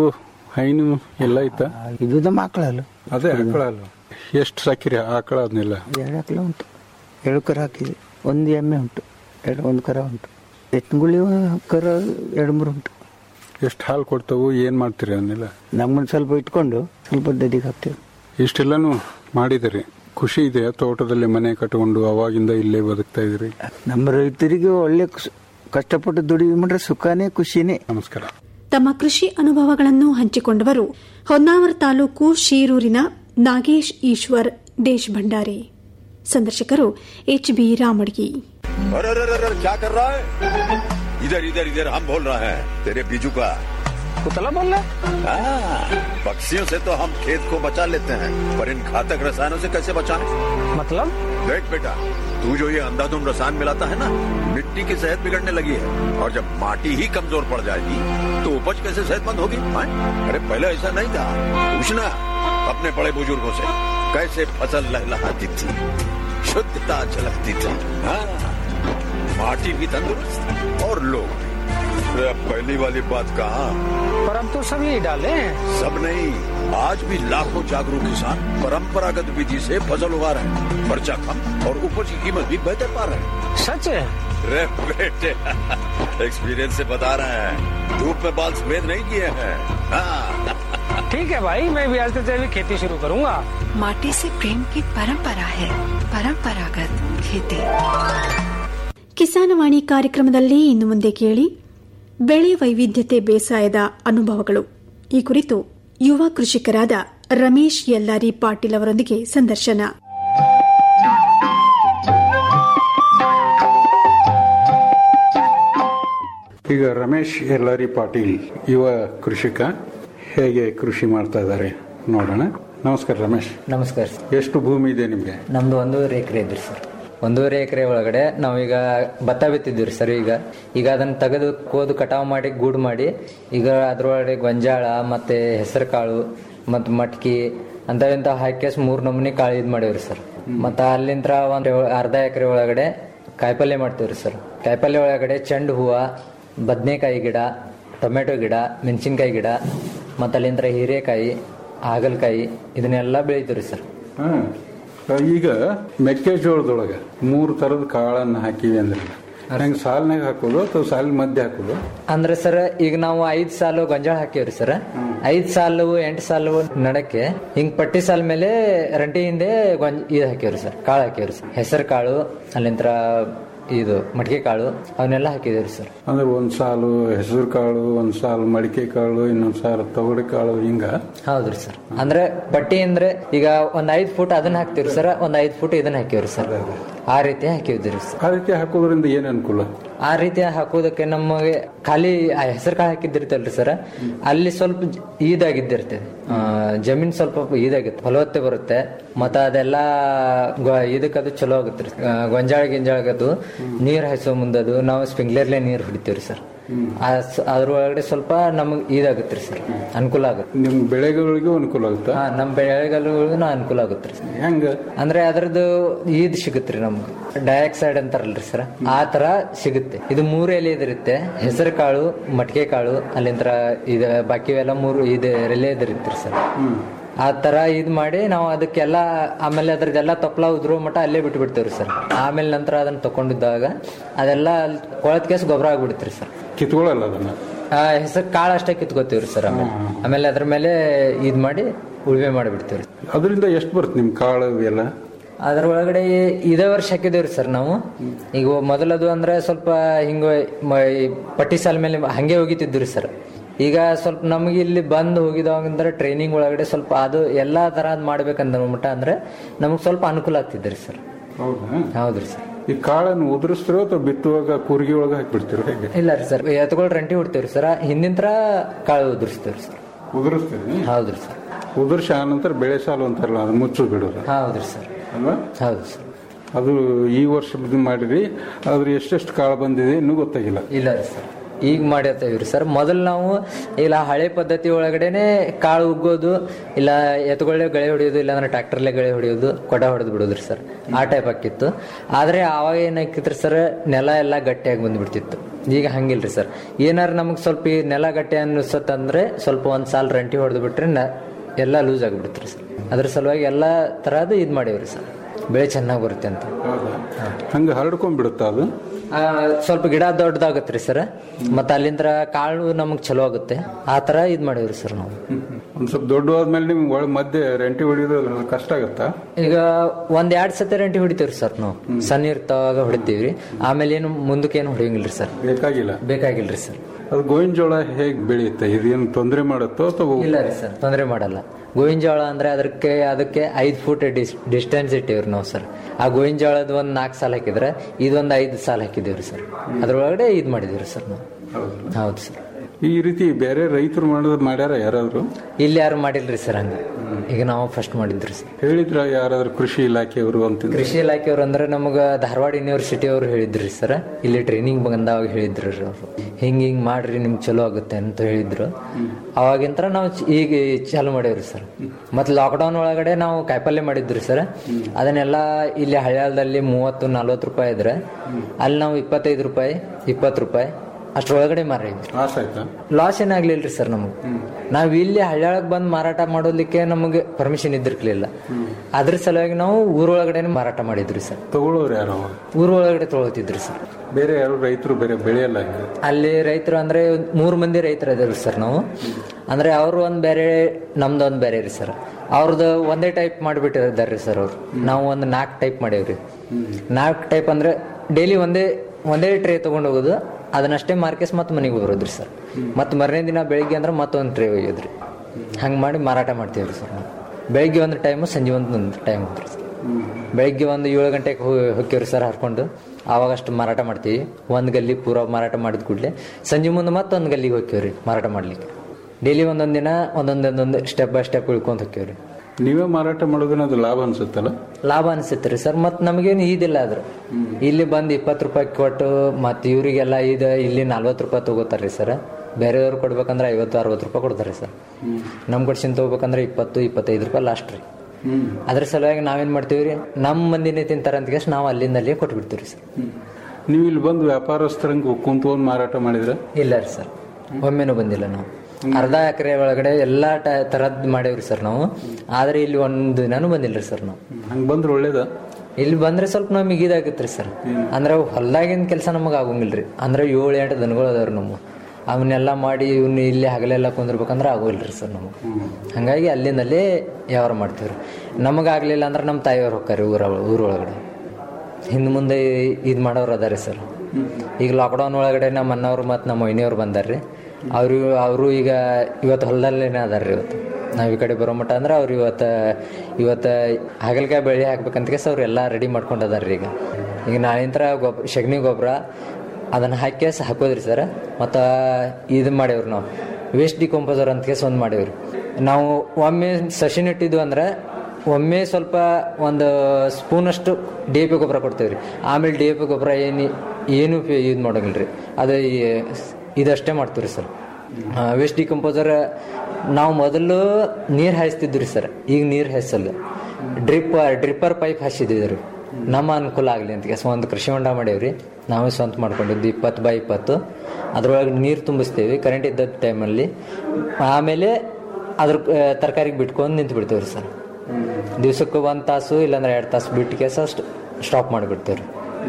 ಹೈನು ಎಲ್ಲ ಐತ ಇದು ನಮ್ಮ ಆಕಳಲ್ಲ ಅದೇ ಆಕಳ ಅಲ್ಲ ಎಷ್ಟು ಸಾಕಿರಿ ಆಕಳ ಅದನ್ನೆಲ್ಲ ಎರಡು ಆಕಳ ಉಂಟು ಎರಡು ಕರ ಹಾಕಿದೆ ಒಂದು ಎಮ್ಮೆ ಉಂಟು ಎರಡು ಒಂದು ಕರ ಉಂಟು ಎತ್ತುಗುಳಿ ಕರ ಎರಡು ಮೂರು ಉಂಟು ಎಷ್ಟು ಹಾಲು ಕೊಡ್ತಾವು ಏನ್ ಮಾಡ್ತೀರಿ ಅದನ್ನೆಲ್ಲ ನಮ್ಮನ್ನು ಸ್ವಲ್ಪ ಇಟ್ಕೊಂಡು ಸ್ವಲ್ಪ ದದಿಗೆ ಹಾಕ್ತೇವೆ ಇಷ್ಟೆಲ್ಲಾನು ಮಾಡಿದಿರಿ ಖುಷಿ ಇದೆ ತೋಟದಲ್ಲಿ ಮನೆ ಕಟ್ಕೊಂಡು ಅವಾಗಿಂದ ಇಲ್ಲೇ ಬದುಕ್ತಾ ಇದ್ರಿ ನಮ್ಮ ರೈತರಿಗೆ ಒಳ್ಳೆ ಕುಸ್- ಕಷ್ಟಪಟ್ಟು ದುಡಿದು ಮಾಡ್ರೆ ಸುಖನೇ ಖುಷಿನೇ ನಮಸ್ಕಾರ ತಮ್ಮ ಕೃಷಿ ಅನುಭವಗಳನ್ನು ಹಂಚಿಕೊಂಡವರು ಹೊನ್ನಾವರ ತಾಲೂಕು ಶೀರೂರಿನ ನಾಗೇಶ್ ಈಶ್ವರ್ ದೇಶ್ ಭಂಡಾರಿ ಸಂದರ್ಶಕರು ಎಚ್ ಬಿ ರಾಮಡ್ಗಿ अरे अरे अरे अरे, क्या कर रहा है इधर इधर इधर हम बोल रहे हैं तेरे बीजू का कुतला बोल रहा हाँ, पक्षियों से तो हम खेत को बचा लेते हैं पर इन घातक रसायनों से कैसे बचाएं? मतलब देख बेटा तू जो ये अंधाधुंध रसायन मिलाता है ना मिट्टी की सेहत बिगड़ने लगी है और जब माटी ही कमजोर पड़ जाएगी तो उपज कैसे सेहतमंद होगी हाँ? अरे पहले ऐसा नहीं था पूछना अपने बड़े बुजुर्गों से कैसे फसल लहलहाती थी शुद्धता झलकती थी हाँ माटी भी तंदुरुस्त और लोग भी अरे अब पहली वाली बात कहा पर अब तो सब यही डाले हैं सब नहीं आज भी लाखों जागरूक किसान परंपरागत विधि से फसल उगा रहे हैं खर्चा कम और उपज की कीमत भी बेहतर पा रहे हैं सच है रे बेटे एक्सपीरियंस से बता रहे हैं धूप में बाल सफेद नहीं किए हैं हाँ ठीक है भाई मैं भी आज से जैविक खेती शुरू करूंगा माटी से प्रेम की परंपरा है परंपरागत खेती ಕಿಸಾನವಾಣಿ ಕಾರ್ಯಕ್ರಮದಲ್ಲಿ ಇನ್ನು ಮುಂದೆ ಕೇಳಿ ಬೆಳೆ ವೈವಿಧ್ಯತೆ ಬೇಸಾಯದ ಅನುಭವಗಳು ಈ ಕುರಿತು ಯುವ ಕೃಷಿಕರಾದ ರಮೇಶ್ ಯಲ್ಲಾರಿ ಪಾಟೀಲ್ ಅವರೊಂದಿಗೆ ಸಂದರ್ಶನ ಈಗ ರಮೇಶ್ ಯಲ್ಲಾರಿ ಪಾಟೀಲ್ ಯುವ ಕೃಷಿಕ ಹೇಗೆ ಕೃಷಿ ಮಾಡ್ತಾ ಇದ್ದಾರೆ ನೋಡೋಣ ನಮಸ್ಕಾರ ರಮೇಶ್ ನಮಸ್ಕಾರ ಎಷ್ಟು ಭೂಮಿ ಇದೆ ನಿಮ್ಗೆ ನಮ್ದು ಒಂದೂವರೆ ಎಕರೆ ಇದ್ರಿ ಸರ್ ಒಂದೂವರೆ ಎಕರೆ ಒಳಗಡೆ ನಾವೀಗ ಭತ್ತ ಬಿತ್ತಿದ್ವಿ ಸರ್ ಈಗ ಈಗ ಅದನ್ನ ತೆಗೆದು ಕೋದು ಕಟಾವು ಮಾಡಿ ಗೂಡು ಮಾಡಿ ಈಗ ಅದ್ರೊಳಗಡೆ ಗೊಂಜಾಳ ಮತ್ತೆ ಹೆಸರು ಕಾಳು ಮತ್ತು ಮಟ್ಕಿ ಅಂತವೆಂತ ಹಾಕಿ ಮೂರು ನಮೂನಿ ಕಾಳು ಇದು ಮಾಡೀವ್ರಿ ಸರ್ ಮತ್ತು ಅಲ್ಲಿಂದ ಒಂದು ಅರ್ಧ ಎಕರೆ ಒಳಗಡೆ ಕಾಯಿಪಲ್ಯ ಮಾಡ್ತೀವ್ರಿ ಸರ್ ಕಾಯಿಪಲ್ಯ ಒಳಗಡೆ ಚೆಂಡು ಹೂವು ಬದನೆಕಾಯಿ ಗಿಡ ಟೊಮೆಟೊ ಗಿಡ ಮೆಣಸಿನ್ಕಾಯಿ ಗಿಡ ಮತ್ತು ಅಲ್ಲಿಂದ ಹೀರೆಕಾಯಿ ಹಾಗಲಕಾಯಿ ಇದನ್ನೆಲ್ಲ ಬೆಳಿತೀವ್ರಿ ಸರ್ ಹಾ. ಈಗ ಮೆಕ್ಕೆಜೋಳದೊಳಗ ಮೂರು ತರದ ಕಾಳನ್ನ ಹಾಕಿವಿ ಅಂದ್ರೆ ಹೆಂಗ್ ಸಾಲ್ನಾಗ ಹಾಕೋದು ಅಥವಾ ಸಾಲಿನ ಮಧ್ಯೆ ಹಾಕೋದು ಅಂದ್ರೆ ಸರ್ ಈಗ ನಾವು ಐದ್ ಸಾಲು ಗೊಂಜಾಳ ಹಾಕಿವ್ರಿ ಸರ್ ಐದ್ ಸಾಲು ಎಂಟು ಸಾಲು ನಡಕ್ಕೆ ಹಿಂಗ್ ಪಟ್ಟಿ ಸಾಲ್ ಮೇಲೆ ರಂಟಿ ಹಿಂದೆ ಗೊಂಜ ಇದು ಹಾಕಿವ್ರಿ ಸರ್ ಕಾಳು ಹಾಕಿವ್ರಿ ಸರ್ ಹೆಸರು ಕಾಳು ಅಲ್ಲಿಂತ್ರ ಇದು ಮಡಿಕೆ ಕಾಳು ಅವನ್ನೆಲ್ಲ ಹಾಕಿದೇವ್ರಿ ಸರ್ ಅಂದ್ರೆ ಒಂದ್ ಸಾಲು ಹೆಸರು ಕಾಳು ಒಂದ್ ಸಾಲು ಮಡಿಕೆ ಕಾಳು ಇನ್ನೊಂದ್ ಸಾಲು ತೊಗರಿ ಕಾಳು ಹಿಂಗ ಹೌದ್ರಿ ಸರ್ ಅಂದ್ರೆ ಪಟ್ಟಿ ಅಂದ್ರೆ ಈಗ ಒಂದ್ ಐದ್ ಫುಟ್ ಅದನ್ನ ಹಾಕ್ತಿವ್ರಿ ಸರ್ ಒಂದ್ ಐದ್ ಫುಟ್ ಇದನ್ನ ಹಾಕಿವ್ರಿ ಸರ್ ಆ ರೀತಿ ಹಾಕಿದ್ರಿ ಸರ್ ಆ ರೀತಿ ಹಾಕೋದ್ರಿಂದ ಏನ್ ಅನುಕೂಲ ಆ ರೀತಿ ಹಾಕೋದಕ್ಕೆ ನಮಗೆ ಖಾಲಿ ಹೆಸರು ಕಾಳು ಹಾಕಿದ್ದಿರ್ತಲ್ರಿ ಸರ್ ಅಲ್ಲಿ ಸ್ವಲ್ಪ ಜ- ಇದಾಗಿದ್ದಿರ್ತದೆ ಆ, ಜಮೀನ್ ಸ್ವಲ್ಪ ಇದಾಗಿತ್ತು ಫಲವತ್ತೆ ಬರುತ್ತೆ ಮತ್ತ ಅದೆಲ್ಲ ಗೊ- ಇದಕ್ಕದು ಚಲೋ ಆಗುತ್ತೆ ರೀ ಗೊಂಜಾಳ ಗಿಂಜಾಳಗದು ನೀರ್ ಹಾಯಿಸೋ ಮುಂದದು ನಾವು ಸ್ಪ್ರಿಂಕ್ಲರ್ಲೆ ನೀರ್ ಹೊಡಿತೀವ್ರಿ ಸರ್ ಆ ಸ- ಅದ್ರೊಳಗಡೆ ಸ್ವಲ್ಪ ನಮಗ್ ಇದಾಗುತ್ತೆ ರೀ ಸರ್ ಅನುಕೂಲ ಆಗುತ್ತೆ ನಿಮ್ ಬೆಳೆಗಳಿಗೂ ಅನುಕೂಲ ಆಗುತ್ತಾ ಹಾ ನಮ್ ಬೆಳೆಗಳಿಗೂ ಅನುಕೂಲ ಆಗುತ್ತೆ ರೀ ಹೆಂಗ ಅಂದ್ರೆ ಅದ್ರದ್ದು ಇದ್ ಸಿಗುತ್ತೆ ನಮ್ಗೆ ಡೈಆಕ್ಸೈಡ್ ಅಂತಾರಲ್ರಿ ಸರ್ ಆ ತರ ಸಿಗುತ್ತೆ ಇದು ಮೂರು ಎಲೆ ಇದಿರುತ್ತೆ ಹೆಸರು ಕಾಳು ಮಟ್ಕೆ ಕಾಳು ಅಲ್ಲಿಂದ ಇದ ಬಾಕಿ ಎಲ್ಲ ಮೂರು ಇದು ಎಲೆ ಇದಿರುತ್ತೆ ಸರ್ ಆ ತರ ಇದ್ ಮಾಡಿ ನಾವು ಅದಕ್ಕೆಲ್ಲ ಆಮೇಲೆ ಅದ್ರದ್ದೆಲ್ಲ ತಪ್ಪಲ ಉದುರೋ ಮಟ್ಟ ಅಲ್ಲೇ ಬಿಟ್ಟು ಬಿಡ್ತೇವ್ರಿ ಸರ್ ಆಮೇಲೆ ನಂತರ ಅದನ್ನ ತಕೊಂಡಿದ್ದಾಗ ಅದೆಲ್ಲ ಕೊಳತ್ ಕೇಸ್ ಗೊಬ್ಬರ ಆಗ್ಬಿಡುತ್ರಿ ಸರ್ ಕಿತ್ಕೊಳ್ಳಲ್ಲ ಅದನ್ನ ಆ ಹೆಸರು ಕಾಳು ಅಷ್ಟೇ ಕಿತ್ಕೋತೀವ್ರಿ ಸರ್ ಆಮೇಲೆ ಆಮೇಲೆ ಅದ್ರ ಮೇಲೆ ಇದ್ ಮಾಡಿ ಉಳುಮೆ ಮಾಡಿಬಿಡ್ತೀವ್ರಿ ಅದರಿಂದ ಎಷ್ಟು ಬರುತ್ತೆ ನಿಮ್ ಕಾಳು ಎಲ್ಲ ಅದ್ರ ಒಳಗಡೆ ಇದೇ ವರ್ಷ ಹಾಕಿದೇವ್ರಿ ಸರ್ ನಾವು ಈಗ ಮೊದಲದು ಅಂದ್ರೆ ಸ್ವಲ್ಪ ಹಿಂಗ ಮ- ಈ ಪಟ್ಟಿ ಸಾಲ ಮೇಲೆ ಹಂಗೆ ಹೋಗಿತಿದ್ರಿ ಸರ್ ಈಗ ಸ್ವಲ್ಪ ನಮ್ಗೆ ಇಲ್ಲಿ ಬಂದು ಹೋಗಿದವಂದ್ರೆ ಟ್ರೈನಿಂಗ್ ಒಳಗಡೆ ಸ್ವಲ್ಪ ಅದು ಎಲ್ಲಾ ತರದ್ ಮಾಡ್ಬೇಕಂದ ಮಟ್ಟ ಅಂದ್ರೆ ನಮ್ಗೆ ಸ್ವಲ್ಪ ಅನುಕೂಲ ಆಗ್ತಿದ್ರಿ ಸರ್ ಹೌದಾ ಹೌದ್ರಿ ಸರ್ ಈ ಕಾಳನ್ನು ಉದುರಿಸ್ತಿರೋ ಅಥವಾ ಬಿತ್ತುವಾಗ ಕೂರ್ಗಿ ಒಳಗೆ ಹಾಕ್ಬಿಡ್ತಿರೋ ಹೇಗೆ ಇಲ್ಲ ರೀ ಸರ್ ಎತ್ಕೊಳ್ ರಂಟಿ ಹೊಡ್ತೇವ್ರಿ ಸರ್ ಹಿಂದಿನ ಕಾಳು ಉದುರಿಸ್ತೇವ್ರಿ ಸರ್ ಉದುರಿಸ್ತೀರಿ ಹೌದ್ರಿ ಸರ್ ಉದುರ್ಸಿ ಆ ನಂತರ ಬೆಳೆ ಸಾಲು ಅಂತಾರಲ್ಲ ಅದು ಮುಚ್ಚು ಬಿಡೋದು ಹೌದ್ರಿ ಸರ್ ಅಲ್ವಾ ಹೌದು ಸರ್ ಅದು ಈ ವರ್ಷ ಇದು ಮಾಡಿರಿ ಆದ್ರೆ ಎಷ್ಟೆಷ್ಟು ಕಾಳು ಬಂದಿದೆ ಇನ್ನೂ ಗೊತ್ತಾಗಿಲ್ಲ ಇಲ್ಲ ರೀ ಸರ್ ಈಗ ಮಾಡಿರ್ತೇವ್ರಿ ಸರ್ ಮೊದಲು ನಾವು ಇಲ್ಲ ಹಳೆ ಪದ್ಧತಿ ಒಳಗಡೆನೆ ಕಾಳು ಉಗ್ಗೋದು ಇಲ್ಲ ಎತ್ತುಗಳೇ ಗಳೆ ಹೊಡೆಯೋದು ಇಲ್ಲಾಂದ್ರೆ ಟ್ರ್ಯಾಕ್ಟರ್ಲೆ ಗಳೆ ಹೊಡೆಯೋದು ಕೊಡ ಹೊಡೆದು ಬಿಡೋದ್ರಿ ಸರ್ ಆ ಟೈಪ್ ಆಕಿತ್ತು ಆದ್ರೆ ಆವಾಗ ಏನಾಕಿತ್ರಿ ಸರ್ ನೆಲ ಎಲ್ಲ ಗಟ್ಟಿಯಾಗಿ ಬಂದ್ಬಿಡ್ತಿತ್ತು ಈಗ ಹಂಗಿಲ್ರಿ ಸರ್ ಏನಾರು ನಮಗೆ ಸ್ವಲ್ಪ ಈ ನೆಲ ಗಟ್ಟಿ ಅನಿಸತ್ತಂದ್ರೆ ಸ್ವಲ್ಪ ಒಂದ್ ಸಾಲ ರಂಟಿ ಹೊಡೆದು ಬಿಟ್ರೆ ನ- ಎಲ್ಲ ಲೂಸ್ ಆಗಿಬಿಡುತ್ತೆ ಸರ್ ಅದ್ರ ಸಲುವಾಗಿ ಎಲ್ಲ ತರಹದ್ದು ಇದು ಮಾಡೀವ್ರಿ ಸರ್ ಬೆಳೆ ಚೆನ್ನಾಗಿ ಬರುತ್ತೆ ಅಂತ ಹಂಗೆ ಹರಡ್ಕೊಂಡ್ಬಿಡುತ್ತ ಅದು ಆ, ಸ್ವಲ್ಪ ಗಿಡ ದೊಡ್ಡದಾಗತ್ರಿ ಸರ್ ಮತ್ತೆ ಅಲ್ಲಿಂದ ಕಾಳು ನಮಗ್ ಚಲೋ ಆಗುತ್ತೆ ಆ ತರ ಇದ್ ಮಾಡೀವ್ರಿ ಸರ್ ನಾವು ಒಂದ್ ಸ್ವಲ್ಪ ದೊಡ್ಡ ಆದ್ಮೇಲೆ ನಿಮ್ಗೆ ಒಳ ಮಧ್ಯೆ ರೆಂಟಿ ಹೊಡಿಯೋದು ಅದ್ರಲ್ಲಿ ಕಷ್ಟ ಆಗತ್ತಾ ಈಗ ಒಂದ್ ಎರಡ್ ಸತಿ ರಂಟಿ ಹೊಡಿತೀವ್ರಿ ಸರ್ ನಾವು ಸಣ್ಣ ಇರ್ತಾವಾಗ ಹೊಡಿತೀವ್ರಿ ಆಮೇಲೆ ಏನು ಮುಂದಕ್ಕೆ ಏನು ಹೊಡಿಯಂಗಿಲ್ರಿ ಸರ್ ಬೇಕಾಗಿಲ್ಲ ಬೇಕಾಗಿಲ್ರಿ ಸರ್ ಅದು ಗೋವಿನ ಜೋಳ ಹೇಗ್ ಬೆಳೆಯುತ್ತೆ ಇದೇನು ತೊಂದರೆ ಮಾಡುತ್ತೋ ಅಥವಾ ಇಲ್ಲ ರೀ ಸರ್ ತೊಂದರೆ ಮಾಡಲ್ಲ ಗೋವಿನ ಜೋಳ ಅಂದ್ರೆ ಅದಕ್ಕೆ ಅದಕ್ಕೆ ಐದ್ ಫುಟ್ ಡಿಸ್ಟೆನ್ಸ್ ಇಟ್ಟಿವ್ರಿ ನಾವು ಸರ್ ಆ ಗೋವಿನ ಜೋಳದ ಒಂದ್ ನಾಲ್ಕು ಸಾಲ ಹಾಕಿದ್ರೆ ಇದೊಂದ್ ಐದು ಸಾಲ ಹಾಕಿದೀವ್ರಿ ಸರ್ ಅದ್ರೊಳಗಡೆ ಇದ್ ಮಾಡಿದೀವ್ರಿ ಸರ್ ನಾವು ಹೌದು ಸರ್ ಈ ರೀತಿ ಬೇರೆ ರೈತರು ಮಾಡೋದು ಮಾಡ್ಯಾರ ಯಾರಾದ್ರು ಇಲ್ಲಿ ಯಾರು ಮಾಡಿಲ್ರಿ ಸರ್ ಹಂಗ ಈಗ ನಾವು ಫಸ್ಟ್ ಮಾಡಿದ್ರಿ ಸರ್ ಹೇಳಿದ್ರ ಯಾರಾದ್ರೂ ಕೃಷಿ ಇಲಾಖೆಯವರು ಅಂತಿದ್ರು ಕೃಷಿ ಇಲಾಖೆಯವ್ರು ಅಂದ್ರೆ ನಮಗ ಧಾರವಾಡ ಯೂನಿವರ್ಸಿಟಿ ಅವ್ರು ಹೇಳಿದ್ರಿ ಸರ್ ಇಲ್ಲಿ ಟ್ರೈನಿಂಗ್ ಬಂದಾಗ ಹೇಳಿದ್ರು ಅವರು ಹಿಂಗ್ ಹಿಂಗ್ ಮಾಡ್ರಿ ನಿಮ್ಗೆ ಚಲೋ ಆಗುತ್ತೆ ಅಂತ ಹೇಳಿದ್ರು ಅವಾಗಿಂತ್ರ ನಾವು ಚ- ಈಗ ಚಾಲು ಮಾಡೇವ್ರಿ ಸರ್ ಮತ್ತೆ ಲಾಕ್ಡೌನ್ ಒಳಗಡೆ ನಾವು ಕಾಯಿಪಲ್ಯ ಮಾಡಿದ್ರಿ ಸರ್ ಅದನ್ನೆಲ್ಲ ಇಲ್ಲಿ ಹಳ್ಯಾಳದಲ್ಲಿ ಮೂವತ್ತು ನಲ್ವತ್ತು ರೂಪಾಯಿ ಇದ್ರೆ ಅಲ್ಲಿ ನಾವು ಇಪ್ಪತ್ತೈದು ರೂಪಾಯಿ ಇಪ್ಪತ್ತು ರೂಪಾಯಿ ಅಷ್ಟ್ರೊಳಗಡೆ ಮಾರಿದ್ವಿ ಲಾಸ್ ಆಯ್ತಾ ಲಾಸ್ ಏನಾಗ್ಲಿಲ್ರಿ ಸರ್ ನಮಗೆ ನಾವ್ ಇಲ್ಲಿ ಹಳ್ಯಾಳಕ್ ಬಂದ್ ಮಾರಾಟ ಮಾಡೋದಕ್ಕೆ ನಮಗೆ ಪರ್ಮಿಷನ್ ಇದ್ದಿರ್ಲಿಲ್ಲ ಅದ್ರ ಸಲುವಾಗಿ ನಾವು ಊರೊಳಗಡೆ ಮಾರಾಟ ಮಾಡಿದ್ರಿ ಸರ್ ತಗೊಳ್ಳೋರು ಯಾರು ಅವಾಗ? ಊರೊಳಗಡೆ ತೊಗೊಳ್ತಿದ್ರಿ ಸರ್ ಬೇರೆ ಯಾರು ರೈತರು ಬೇರೆ ಬೆಳೆಯಲ್ಲ ಇಲ್ಲಿ. ಅಲ್ಲಿ ರೈತರು ಅಂದ್ರೆ ಮೂರ್ ಮಂದಿ ರೈತರು ಇದಾರೆ ಸರ್ ನಾವು ಅಂದ್ರೆ ಅವ್ರು ಒಂದ್ ಬೇರೆ ನಮ್ದು ಒಂದ್ ಬೇರೆ ರೀ ಸರ್ ಅವ್ರದ್ದು ಒಂದೇ ಟೈಪ್ ಮಾಡಿಬಿಟ್ಟಿದ್ದಾರೆ ಸರ್ ಅವ್ರು ನಾವು ಒಂದು ನಾಲ್ಕು ಟೈಪ್ ಮಾಡೇವ್ರಿ ನಾಲ್ಕು ಟೈಪ್ ಅಂದ್ರೆ ಡೈಲಿ ಒಂದೇ ಒಂದೇ ಟ್ರೇ ತಗೊಂಡು ಹೋಗೋದು ಅದನ್ನಷ್ಟೇ ಮಾರ್ಕೆಸ್ ಮತ್ತೆ ಮನೆಗೆ ಬರೋದ್ರಿ ಸರ್ ಮತ್ತೆ ಮರನೇ ದಿನ ಬೆಳಿಗ್ಗೆ ಅಂದ್ರೆ ಮತ್ತೊಂದು ಟ್ರೇ ಒಯ್ಯೋದ್ರಿ ಹಂಗೆ ಮಾಡಿ ಮಾರಾಟ ಮಾಡ್ತೀವ್ರಿ ಸರ್ ನಾವು ಬೆಳಿಗ್ಗೆ ಒಂದು ಟೈಮು ಸಂಜೆ ಒಂದು ಟೈಮ್ ಹೋದ್ರಿ ಸರ್ ಬೆಳಿಗ್ಗೆ ಒಂದು ಏಳು ಗಂಟೆಗೆ ಹೋಗ್ತೀವ್ರಿ ಸರ್ ಹರ್ಕೊಂಡು ಆವಾಗ ಅಷ್ಟು ಮಾರಾಟ ಮಾಡ್ತೀವಿ ಒಂದು ಗಲ್ಲಿ ಪೂರ ಮಾರಾಟ ಮಾಡಿದ ಕೂಡಲೇ ಸಂಜೆ ಮುಂದೆ ಮತ್ತೊಂದು ಗಲ್ಲಿಗೆ ಹೋಗ್ತೀವ್ರಿ ಮಾರಾಟ ಮಾಡ್ಲಿಕ್ಕೆ ಡೈಲಿ ಒಂದೊಂದು ದಿನ ಒಂದೊಂದೊಂದೊಂದು ಸ್ಟೆಪ್ ಬೈ ಸ್ಟೆಪ್ ಇಳ್ಕೊಂತ ಹೋಗ್ತೀವ್ರಿ ನೀವೇ ಮಾರಾಟ ಮಾಡೋದನ್ನ ಅದು ಲಾಭ ಅನ್ಸುತ್ತಲ್ಲ ಲಾಭ ಅನಿಸುತ್ತೆ ರೀ ಸರ್ ಮತ್ತು ನಮಗೇನು ಇದಿಲ್ಲ ಅದ್ರ ಇಲ್ಲಿ ಬಂದು ಇಪ್ಪತ್ತು ರೂಪಾಯಿ ಕೊಟ್ಟು ಮತ್ತು ಇವರಿಗೆಲ್ಲ ಇದು ಇಲ್ಲಿ ನಲ್ವತ್ತು ರೂಪಾಯಿ ತಗೋತಾರ್ರಿ ಸರ್ ಬೇರೆಯವ್ರು ಕೊಡ್ಬೇಕಂದ್ರೆ ಐವತ್ತು ಅರವತ್ತು ರೂಪಾಯಿ ಕೊಡ್ತಾರೆ ಸರ್ ನಮ್ಮ ಕಡ್ಸಿಂದ ತಗೋಬೇಕಂದ್ರೆ ಇಪ್ಪತ್ತು ಇಪ್ಪತ್ತೈದು ರೂಪಾಯಿ ಲಾಸ್ಟ್ ರೀ ಅದ್ರ ಸಲುವಾಗಿ ನಾವೇನ್ ಮಾಡ್ತೀವಿ ರೀ ನಮ್ಮ ಮಂದಿನೇ ತಿಂತಾರ ಅಂತ ಕೇಸ್ ನಾವು ಅಲ್ಲಿಂದ ಅಲ್ಲಿಯೇ ಕೊಟ್ಬಿಡ್ತೀವಿ ಸರ್ ನೀವು ಇಲ್ಲಿ ಬಂದು ವ್ಯಾಪಾರಸ್ಥರಂಗೆ ಕುಂತ್ಕೊಂಡು ಮಾರಾಟ ಮಾಡಿದ್ರೆ ಇಲ್ಲ ರೀ ಸರ್ ಒಮ್ಮೆನೂ ಬಂದಿಲ್ಲ ನಾವು ಅರ್ಧ ಎಕರೆ ಒಳಗಡೆ ಎಲ್ಲಾ ಟ- ತರದ್ ಮಾಡೇವ್ರಿ ಸರ್ ನಾವು ಆದ್ರೆ ಇಲ್ಲಿ ಒಂದು ದಿನಾನು ಬಂದಿಲ್ಲ ಸರ್ ನಾವು ಹಂಗೆ ಬಂದ್ರೆ ಒಳ್ಳೇದ ಇಲ್ಲಿ ಬಂದ್ರೆ ಸ್ವಲ್ಪ ನಮಗೆ ಇದಾಗತ್ರಿ ಸರ್ ಅಂದ್ರೆ ಹೊಲ್ದಾಗಿನ ಕೆಲಸ ನಮಗೆ ಆಗಂಗಿಲ್ರಿ ಅಂದ್ರೆ ಏಳು ಎಂಟು ದನಗಳು ಅದಾವ್ರಿ ನಮ್ಮ ಅವನ್ನೆಲ್ಲ ಮಾಡಿ ಇವ್ನ ಇಲ್ಲಿ ಹಗಲೆಲ್ಲ ಕುಂದಿರ್ಬೇಕಂದ್ರೆ ಆಗೋಲ್ರಿ ಸರ್ ನಮಗೆ ಹಂಗಾಗಿ ಅಲ್ಲಿಂದಲೇ ವ್ಯವಹಾರ ಮಾಡ್ತೀವ್ರಿ ನಮಗಾಗ್ಲಿಲ್ಲ ಅಂದ್ರೆ ನಮ್ಮ ತಾಯಿಯವ್ರು ಹೋಗ್ತಾರೆ ಊರ ಊರೊಳಗಡೆ ಹಿಂದೆ ಮುಂದೆ ಇದು ಮಾಡೋರು ಅದಾರೆ ಸರ್ ಈಗ ಲಾಕ್ಡೌನ್ ಒಳಗಡೆ ನಮ್ಮ ಅಣ್ಣವ್ರು ಮತ್ತು ನಮ್ಮ ವೈನಿಯವ್ರು ಬಂದಾರ್ರಿ ಅವರು ಅವರು ಈಗ ಇವತ್ತು ಹೊಲದಲ್ಲೇನೆ ಅದಾರ್ರಿ ಇವತ್ತು ನಾವು ಈ ಕಡೆ ಬರೋ ಮಟ್ಟ ಅಂದ್ರೆ ಅವ್ರು ಇವತ್ತು ಇವತ್ತು ಹಾಗಲಕಾಯಿ ಬೆಳೆ ಹಾಕ್ಬೇಕಂತ ಕೇಸ್ ಅವ್ರು ಎಲ್ಲ ರೆಡಿ ಮಾಡ್ಕೊಂಡು ಅದಾರ್ರಿ ಈಗ ಈಗ ನಾಳಿಂತ್ರ ಗೊಬ್ಬರ ಸಗಣಿ ಗೊಬ್ಬರ ಅದನ್ನ ಹಾಕಿ ಹಾಕೋದ್ರಿ ಸರ್ ಮತ್ತು ಇದು ಮಾಡೇವ್ರಿ ನಾವು ವೇಸ್ಟ್ ಡಿಕಂಪೋಸರ್ ಅಂತ ಕೇಸ್ ಒಂದು ಮಾಡೇವ್ರಿ ನಾವು ಒಮ್ಮೆ ಸಸಿ ನೆಟ್ಟಿದ್ವು ಅಂದ್ರೆ ಒಮ್ಮೆ ಸ್ವಲ್ಪ ಒಂದು ಸ್ಪೂನಷ್ಟು ಡಿ ಎ ಪಿ ಗೊಬ್ಬರ ಕೊಡ್ತೇವೆ ರೀ ಆಮೇಲೆ ಡಿ ಎ ಪಿ ಗೊಬ್ಬರ ಏನು ಏನು ಯೂಸ್ ಮಾಡೋಂಗಿಲ್ಲ ರೀ ಅದು ಈ- ಇದಷ್ಟೇ ಮಾಡ್ತೀವಿ ರೀ ಸರ್ ವೇಸ್ಟ್ ಡಿಕಂಪೋಸರ್ ನಾವು ಮೊದಲು ನೀರು ಹಾಯಿಸ್ತಿದ್ವಿ ರೀ ಸರ್ ಈಗ ನೀರು ಹಾಯಿಸಲ್ಲ ಡ್ರಿಪ್ ಡ್ರಿಪ್ಪರ್ ಪೈಪ್ ಹಾಯಿಸಿದ್ವಿ ರೀ ನಮ್ಮ ಅನುಕೂಲ ಆಗಲಿ ಅಂತ ಕೇಸ್ ಒಂದು ಕೃಷಿ ಹೊಂಡ ಮಾಡೇವ್ರಿ ನಾವೇ ಸ್ವಂತ ಮಾಡ್ಕೊಂಡಿದ್ದು ಇಪ್ಪತ್ತು ಬೈ ಇಪ್ಪತ್ತು ಅದ್ರೊಳಗೆ ನೀರು ತುಂಬಿಸ್ತೇವೆ ಕರೆಂಟ್ ಇದ್ದ ಟೈಮಲ್ಲಿ ಆಮೇಲೆ ಅದ್ರ ತರಕಾರಿಗೆ ಬಿಟ್ಕೊಂಡು ನಿಂತು ಬಿಡ್ತೇವೆ ರೀ ಸರ್ ದಿವ್ಸಕ್ಕೆ ಒಂದು ತಾಸು ಇಲ್ಲಾಂದ್ರೆ ಎರಡು ತಾಸು ಬಿಟ್ಟು ಕೇಸ ಸ್ಟಾಪ್ ಮಾಡಿಬಿಡ್ತೇವೆ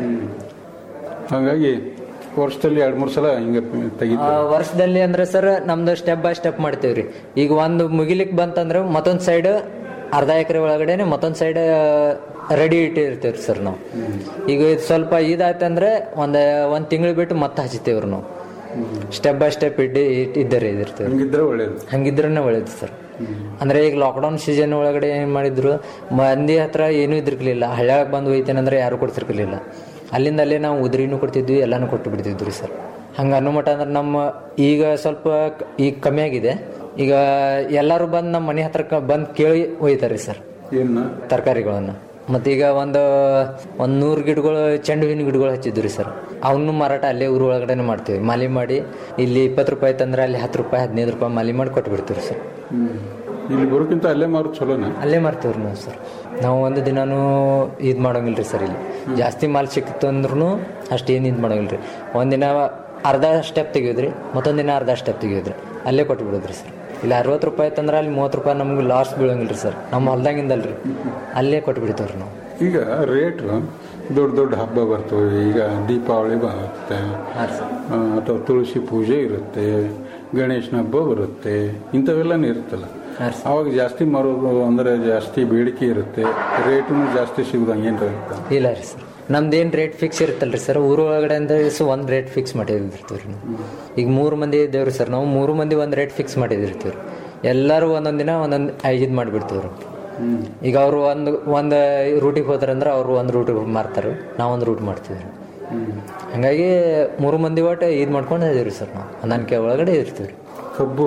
ಹಾಗಾಗಿ ವರ್ಷದಲ್ಲಿ ಎರಡ್ ಮೂರು ಸಲ ಹಿಂಗೆ ತೆಗಿತ ವರ್ಷದಲ್ಲಿ ಅಂದ್ರೆ ಸರ್ ನಮ್ದು ಸ್ಟೆಪ್ ಬೈ ಸ್ಟೆಪ್ ಮಾಡ್ತೇವ್ರಿ ಈಗ ಒಂದು ಮುಗಿಲಿಕ್ ಬಂತಂದ್ರೆ ಮತ್ತೊಂದ್ ಸೈಡ್ ಅರ್ಧ ಎಕರೆ ಒಳಗಡೆನೆ ಮತ್ತೊಂದ್ ಸೈಡ್ ರೆಡಿ ಇಟ್ಟಿರ್ತೇವ್ರಿ ಸರ್ ನಾವು ಈಗ ಇದು ಸ್ವಲ್ಪ ಇದಾಯ್ತಂದ್ರೆ ಒಂದ್ ಒಂದ್ ತಿಂಗಳು ಬಿಟ್ಟು ಮತ್ತೆ ಹಚ್ತೇವ್ರಿ ನಾವು ಸ್ಟೆಪ್ ಬೈ ಸ್ಟೆಪ್ ಇಡ್ಡಿ ಇದ್ದರೆ ಇದಿರ್ತೇವೆ ಹಂಗಿದ್ರೆ ಒಳ್ಳೇದು ಹಂಗಿದ್ರೇ ಒಳ್ಳೇದು ಸರ್ ಅಂದ್ರೆ ಈಗ ಲಾಕ್ಡೌನ್ ಸೀಸನ್ ಒಳಗಡೆ ಏನ್ ಮಾಡಿದ್ರು ಮಂದಿ ಹತ್ರ ಏನೂ ಇದ್ರಿರ್ಲಿಲ್ಲ ಹಳ್ಳ್ಯಾಗ ಬಂದು ಒಯ್ತೇನಂದ್ರೆ ಯಾರು ಕೊಡ್ತಿರ್ಲಿಲ್ಲ ಅಲ್ಲಿಂದ ಅಲ್ಲೇ ನಾವು ಉದ್ರಿನೂ ಕೊಡ್ತಿದ್ವಿ ಎಲ್ಲಾನು ಕೊಟ್ಟು ಬಿಡ್ತಿದ್ವಿ ಸರ್ ಹಂಗ ಅನ್ನೋ ಮಟ್ಟ ಅಂದ್ರೆ ನಮ್ಮ ಈಗ ಸ್ವಲ್ಪ ಕ- ಈಗ ಕಮ್ಮಿ ಆಗಿದೆ ಈಗ ಎಲ್ಲರೂ ಬಂದು ನಮ್ಮ ಮನೆ ಹತ್ರ ಬಂದು ಕೇಳಿ ಒಯ್ತಾರೆ ಸರ್ ಏನ ತರಕಾರಿಗಳನ್ನ ಮತ್ತೀಗ ಒಂದು ಒಂದು ನೂರು ಗಿಡಗಳು ಚೆಂಡು ಹೂವಿನ ಗಿಡಗಳು ಹಚ್ಚಿದ್ವಿ ಸರ್ ಅವನು ಮಾರಾಟ ಅಲ್ಲೇ ಊರ ಒಳಗಡೆನೆ ಮಾಡ್ತೀವಿ ಮಾಲಿ ಮಾಡಿ ಇಲ್ಲಿ ಇಪ್ಪತ್ತು ರೂಪಾಯಿ ತಂದ್ರೆ ಅಲ್ಲಿ ಹತ್ತು ರೂಪಾಯಿ ಹದಿನೈದು ರೂಪಾಯಿ ಮಾಲಿ ಮಾಡಿ ಕೊಟ್ಬಿಡ್ತೀವಿ ಸರ್ ಇಲ್ಲಿ ಬರೋಕ್ಕಿಂತ ಅಲ್ಲೇ ಮಾರೋದು ಚಲೋನ ಅಲ್ಲೇ ಮಾರ್ತೀವ್ರಿ ನಾವು ಸರ್ ನಾವು ಒಂದು ದಿನಾನು ಇದು ಮಾಡೋಂಗಿಲ್ರಿ ಸರ್ ಇಲ್ಲಿ ಜಾಸ್ತಿ ಮಾಲ್ ಸಿಕ್ತು ಅಂದ್ರೂ ಅಷ್ಟೇನು ಇದು ಮಾಡೋಂಗಿಲ್ರಿ ಒಂದಿನ ಅರ್ಧ ಸ್ಟೆಪ್ ತೆಗಿಯೋದ್ರಿ ಮತ್ತೊಂದು ದಿನ ಅರ್ಧ ಸ್ಟೆಪ್ ತೆಗಿಯೋದ್ರಿ ಅಲ್ಲೇ ಕೊಟ್ಟು ಬಿಡೋದ್ರಿ ಸರ್ ಇಲ್ಲಿ ಅರವತ್ತು ರೂಪಾಯಿ ತಂದ್ರೆ ಅಲ್ಲಿ ಮೂವತ್ತು ರೂಪಾಯಿ ನಮ್ಗೆ ಲಾಸ್ ಬೀಳಂಗಿಲ್ರಿ ಸರ್ ನಮ್ಮ ಹೊಲ್ದಾಗಿಂದಲ್ರಿ ಅಲ್ಲೇ ಕೊಟ್ಟು ಬಿಡ್ತೀವ್ರಿ ನಾವು ಈಗ ರೇಟ್ ದೊಡ್ಡ ದೊಡ್ಡ ಹಬ್ಬ ಬರ್ತವೆ ಈಗ ದೀಪಾವಳಿ ಬರುತ್ತೆ ಆ, ಅಥವಾ ತುಳಸಿ ಪೂಜೆ ಇರುತ್ತೆ ಗಣೇಶನ ಹಬ್ಬ ಬರುತ್ತೆ ಇಂಥವೆಲ್ಲನೂ ಇರುತ್ತಲ್ಲ ಅವಾಗ ಜಾಸ್ತಿ ಮಾರೋದು ಅಂದ್ರೆ ಜಾಸ್ತಿ ಬೇಡಿಕೆ ಇರುತ್ತೆ ರೇಟು ಜಾಸ್ತಿ ಸಿಗೋದಂಗೆ ಏನಾರ ಇರುತ್ತೆ ಇಲ್ಲ ರೀ ಸರ್ ನಮ್ದೇನು ರೇಟ್ ಫಿಕ್ಸ್ ಇರುತ್ತಲ್ರಿ ಸರ್ ಊರ ಒಳಗಡೆ ಅಂದ್ರೆ ಒಂದು ರೇಟ್ ಫಿಕ್ಸ್ ಮಾಡಿದಿರ್ತೀವಿ ರೀ ನಾವು ಈಗ ಮೂರು ಮಂದಿ ಇದ್ದೇವ್ರಿ ಸರ್ ನಾವು ಮೂರು ಮಂದಿ ಒಂದು ರೇಟ್ ಫಿಕ್ಸ್ ಮಾಡಿದಿರ್ತೀವಿ ರೀ ಎಲ್ಲರೂ ಒಂದೊಂದು ದಿನ ಒಂದೊಂದು ಇದು ಮಾಡಿಬಿಡ್ತೀವಿ ರೀ ಈಗ ಅವರು ಒಂದು ಒಂದು ರೂಟಿಗೆ ಹೋದ್ರಂದ್ರೆ ಅವರು ಒಂದು ರೂಟ್ ಮಾರ್ತಾರೆ ನಾವು ಒಂದು ರೂಟ್ ಮಾಡ್ತೀವಿ ರೀ ಹಂಗಾಗಿ ಮೂರು ಮಂದಿ ಒಟ್ಟು ಇದು ಮಾಡ್ಕೊಂಡು ಇದೀವಿ ಸರ್ ನಾವು ಹೊಂದಾಣಿಕೆ ಒಳಗಡೆ ಇರ್ತೀವಿ ರೀ ಕಬ್ಬು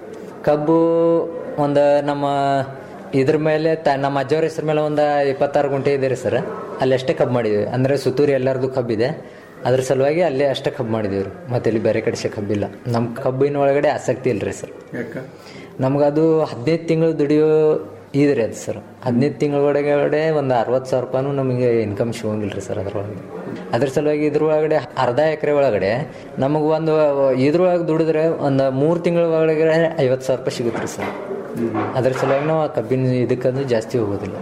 ಕಬ್ಬು ಒಂದು ನಮ್ಮ ಇದ್ರ ಮೇಲೆ ತ ನಮ್ಮ ಅಜ್ಜವ್ರ ಹೆಸರು ಮೇಲೆ ಒಂದು ಇಪ್ಪತ್ತಾರು ಗುಂಟೆ ಇದೆ ರೀ ಸರ್ ಅಲ್ಲಿ ಅಷ್ಟೇ ಕಬ್ಬು ಮಾಡಿದ್ವಿ ಅಂದರೆ ಸುತ್ತೂರು ಎಲ್ಲರದು ಕಬ್ಬಿದೆ ಅದ್ರ ಸಲುವಾಗಿ ಅಲ್ಲೇ ಅಷ್ಟೇ ಕಬ್ಬು ಮಾಡಿದೀವಿ ರೀ ಮತ್ತೆ ಇಲ್ಲಿ ಬೇರೆ ಕಡೆ ಕಬ್ಬಿಲ್ಲ ನಮ್ಮ ಕಬ್ಬಿನ ಒಳಗಡೆ ಆಸಕ್ತಿ ಇಲ್ರಿ ಸರ್ ಯಾಕ ನಮ್ಗದು ಹದಿನೈದು ತಿಂಗಳು ದುಡಿಯೋ ಇದ್ರಿ ಅದು ಸರ್ ಹದಿನೈದು ತಿಂಗಳ ಒಳಗಡೆ ಒಂದು ಅರವತ್ತು ಸಾವಿರ ರೂಪಾಯಿನೂ ನಮಗೆ ಇನ್ಕಮ್ ಸಿಗೋಂಗಿಲ್ಲ ರೀ ಸರ್ ಅದ್ರೊಳಗೆ ಅದ್ರ ಸಲುವಾಗಿ ಇದ್ರೊಳಗಡೆ ಅರ್ಧ ಎಕರೆ ಒಳಗಡೆ ನಮಗೆ ಒಂದು ಇದ್ರೊಳಗೆ ದುಡಿದ್ರೆ ಒಂದು ಮೂರು ತಿಂಗಳ ಒಳಗಡೆ ಐವತ್ತು ಸಾವಿರ ರೂಪಾಯಿ ಸಿಗುತ್ತೆ ರೀ ಸರ್ ಅದ್ರ ಸಲುವಾಗಿ ನಾವು ಆ ಕಬ್ಬಿನ ಇದಕ್ಕಂದು ಜಾಸ್ತಿ ಹೋಗೋದಿಲ್ಲ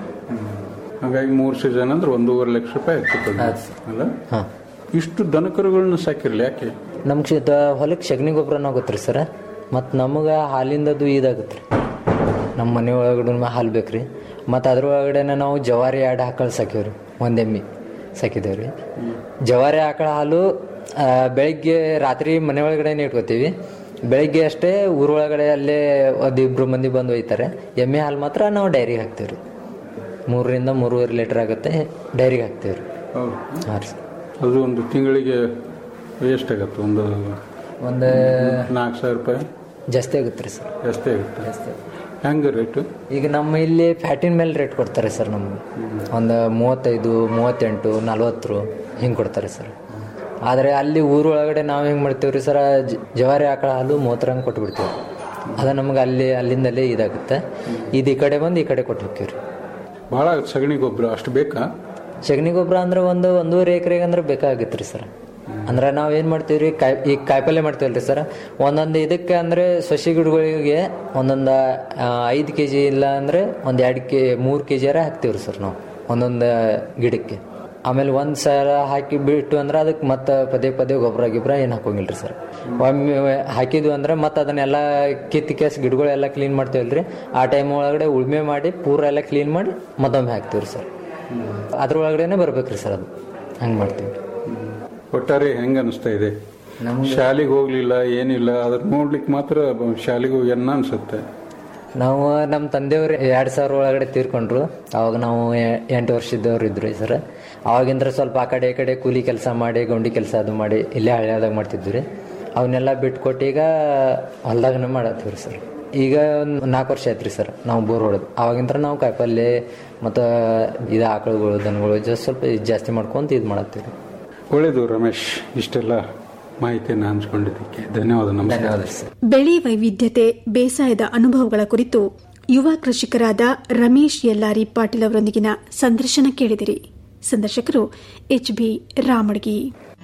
ಹಾಗಾಗಿ ಮೂರು ಸೀಸನ್ ಅಂದ್ರೆ ಒಂದೂವರೆ ಲಕ್ಷ ರೂಪಾಯಿ ಆಗ್ತದೆ ಅಲ್ಲ ಹಾಂ ಇಷ್ಟು ದನಕರುಗಳನ್ನ ಸಾಕಿರ್ಲಿ ಯಾಕೆ ನಮ್ಗೆ ಹೊಲಕ್ಕೆ ಸಗಣಿ ಗೊಬ್ಬರನ ಆಗುತ್ತೆ ರೀ ಸರ್ ಮತ್ತು ನಮಗೆ ಹಾಲಿಂದದು ಇದಾಗುತ್ತೆ ರೀ ನಮ್ಮ ಮನೆ ಒಳಗಡೆ ಹಾಲು ಬೇಕು ರೀ ಮತ್ತು ಅದ್ರೊಳಗಡೆ ನಾವು ಜವಾರಿ ಆಡ ಆಕಳ ಸಾಕೀವ್ರಿ ಒಂದು ಎಮ್ಮೆ ಸಾಕಿದ್ದೇವೆ ರೀ ಜವಾರಿ ಆಕಳ ಹಾಲು ಆ, ಬೆಳಿಗ್ಗೆ ರಾತ್ರಿ ಮನೆ ಒಳಗಡೆ ಇಟ್ಕೋತೀವಿ ಬೆಳಿಗ್ಗೆ ಅಷ್ಟೇ ಊರೊಳಗಡೆ ಅಲ್ಲೇ ಒಂದಿಬ್ರು ಮಂದಿ ಬಂದು ಒಯ್ತಾರೆ ಎಮ್ಮೆ ಹಾಲು ಮಾತ್ರ ನಾವು ಡೈರಿಗೆ ಹಾಕ್ತೀವಿ ರೀ ಮೂರರಿಂದ ಮೂರುವರೆ ಲೀಟ್ರ್ ಆಗುತ್ತೆ ಡೈರಿಗೆ ಹಾಕ್ತೀವಿ ರೀ ಹೌದು ಹಾಂ ರೀ ಅದು ಒಂದು ತಿಂಗಳಿಗೆ ಎಷ್ಟಾಗತ್ತೆ ಒಂದು ಒಂದು ನಾಲ್ಕು ಸಾವಿರ ರೂಪಾಯಿ ಜಾಸ್ತಿ ಆಗುತ್ತೆ ರೀ ಸರ್ ಜಾಸ್ತಿ ಆಗುತ್ತೆ ಹೆಂಗೆ ರೇಟು ಈಗ ನಮ್ಮ ಇಲ್ಲಿ ಫ್ಯಾಟಿನ ಮೇಲೆ ರೇಟ್ ಕೊಡ್ತಾರೆ ಸರ್ ನಮ್ಗೆ ಒಂದು ಮೂವತ್ತೈದು ಮೂವತ್ತೆಂಟು ನಲ್ವತ್ತು ಹಿಂಗೆ ಕೊಡ್ತಾರೆ ಸರ್ ಆದರೆ ಅಲ್ಲಿ ಊರೊಳಗಡೆ ನಾವು ಹೆಂಗೆ ಮಾಡ್ತೀವಿ ರೀ ಸರ್ ಜ- ಜವಾರಿ ಆಕಳ ಹಾಲು ಮೂವತ್ತರಂಗೆ ಕೊಟ್ಬಿಡ್ತೀವಿ ಅದು ನಮ್ಗೆ ಅಲ್ಲಿ ಅಲ್ಲಿಂದಲೇ ಇದಾಗುತ್ತೆ ಇದು ಈ ಕಡೆ ಬಂದು ಈ ಕಡೆ ಕೊಟ್ಟು ಹೋಗ್ತೀವಿ ರೀ ಭಾಳ ಸಗಣಿ ಗೊಬ್ಬರ ಅಷ್ಟು ಬೇಕಾ ಸಗಣಿ ಗೊಬ್ಬರ ಅಂದ್ರೆ ಒಂದು ಒಂದೂವರೆ ಎಕರೆಗೆ ಅಂದ್ರೆ ಬೇಕಾಗುತ್ತೆ ರೀ ಸರ್ ಅಂದ್ರೆ ನಾವು ಏನು ಮಾಡ್ತೀವಿ ರೀ ಕಾಯಿ ಈಗ ಕಾಯಿಪಲ್ಯ ಮಾಡ್ತೀವಲ್ಲ ರೀ ಸರ್ ಒಂದೊಂದು ಇದಕ್ಕೆ ಅಂದರೆ ಸಸಿ ಗಿಡಗಳಿಗೆ ಒಂದೊಂದು ಐದು ಕೆ ಜಿ ಇಲ್ಲ ಅಂದರೆ ಒಂದು ಎರಡು ಕೆ ಮೂರು ಕೆ ಜಿಯಾರ ಹಾಕ್ತೀವಿ ರೀ ಸರ್ ನಾವು ಒಂದೊಂದು ಗಿಡಕ್ಕೆ ಆಮೇಲೆ ಒಂದು ಸಲ ಹಾಕಿ ಬಿಟ್ಟು ಅಂದ್ರೆ ಅದಕ್ಕೆ ಮತ್ತೆ ಪದೇ ಪದೇ ಗೊಬ್ಬರ ಗಿಬ್ಬರ ಏನು ಹಾಕೋಂಗಿಲ್ಲ ರೀ ಸರ್ ಒಮ್ಮೆ ಹಾಕಿದ್ವಿ ಅಂದ್ರೆ ಮತ್ತೆ ಅದನ್ನೆಲ್ಲ ಕಿತ್ತು ಕೇಸ್ ಗಿಡಗಳೆಲ್ಲ ಕ್ಲೀನ್ ಮಾಡ್ತೀವಲ್ರಿ ಆ ಟೈಮ್ ಒಳಗಡೆ ಉಳ್ಮೆ ಮಾಡಿ ಪೂರ ಎಲ್ಲ ಕ್ಲೀನ್ ಮಾಡಿ ಮತ್ತೊಮ್ಮೆ ಹಾಕ್ತೀವಿ ರೀ ಸರ್ ಅದ್ರೊಳಗಡೆನೆ ಬರ್ಬೇಕ್ರಿ ಸರ್ ಅದು ಹಂಗೆ ಮಾಡ್ತೀವಿ ಒಟ್ಟಾರೆ ಹೆಂಗೆ ಅನಿಸ್ತಾ ಇದೆ ಶಾಲೆಗೆ ಹೋಗ್ಲಿಲ್ಲ ಏನಿಲ್ಲ ಅದ್ರ ನೋಡ್ಲಿಕ್ಕೆ ಮಾತ್ರ ಶಾಲೆಗೆ ಹೋಗಿ ಅನ್ನ ಅನ್ಸುತ್ತೆ ನಾವು ನಮ್ಮ ತಂದೆಯವರು ಎರಡು ಸಾವಿರ ಒಳಗಡೆ ತೀರ್ಕೊಂಡ್ರು ಅವಾಗ ನಾವು ಎ- ಎಂಟು ವರ್ಷದವ್ರು ಇದ್ರು ಸರ್ ಅವಾಗಿಂದ್ರ ಸ್ವಲ್ಪ ಆ ಕಡೆ ಈ ಕಡೆ ಕೂಲಿ ಕೆಲಸ ಮಾಡಿ ಗೌಂಡಿ ಕೆಲಸ ಅದು ಮಾಡಿ ಇಲ್ಲೇ ಹಳ್ಳಿಯಾದಾಗ ಮಾಡ್ತಿದ್ವಿ ರೀ ಅವನ್ನೆಲ್ಲ ಬಿಟ್ಕೊಟ್ಟು ಈಗ ಹೊಲ್ದಾಗನೇ ಮಾಡತ್ತೀವಿ ರೀ ಸರ್ ಈಗ ಒಂದು ನಾಲ್ಕು ವರ್ಷ ಆಯ್ತು ರೀ ಸರ್ ನಾವು ಬೋರ್ ಹೊಡೆದು ಅವಾಗಿಂದ್ರ ನಾವು ಕಾಯಿಪಲ್ಲೆ ಮತ್ತು ಇದು ಆಕಳುಗಳು ದನಗಳು ಜಸ್ಟ್ ಸ್ವಲ್ಪ ಇದ್ ಜಾಸ್ತಿ ಮಾಡ್ಕೊಂತ ಇದು ಮಾಡತ್ತೀವಿ ರೀ ಒಳ್ಳೇದು ರಮೇಶ್ ಇಷ್ಟೆಲ್ಲ ಮಾಹಿತಿಯನ್ನು ಹಂಚ್ಕೊಂಡಿದ್ದಕ್ಕೆ ಧನ್ಯವಾದ ನಮಸ್ಕಾರ ಧನ್ಯವಾದ ಸರ್ ಬೆಳೆ ವೈವಿಧ್ಯತೆ ಬೇಸಾಯದ ಅನುಭವಗಳ ಕುರಿತು ಯುವ ಕೃಷಿಕರಾದ ರಮೇಶ್ ಯಲ್ಲಾರಿ ಪಾಟೀಲ್ ಅವರೊಂದಿಗಿನ ಸಂದರ್ಶನ ಕೇಳಿದಿರಿ ಸಂದರ್ಶಕರು ಎಚ್ ಬಿ ರಾಮಡ್ಗಿ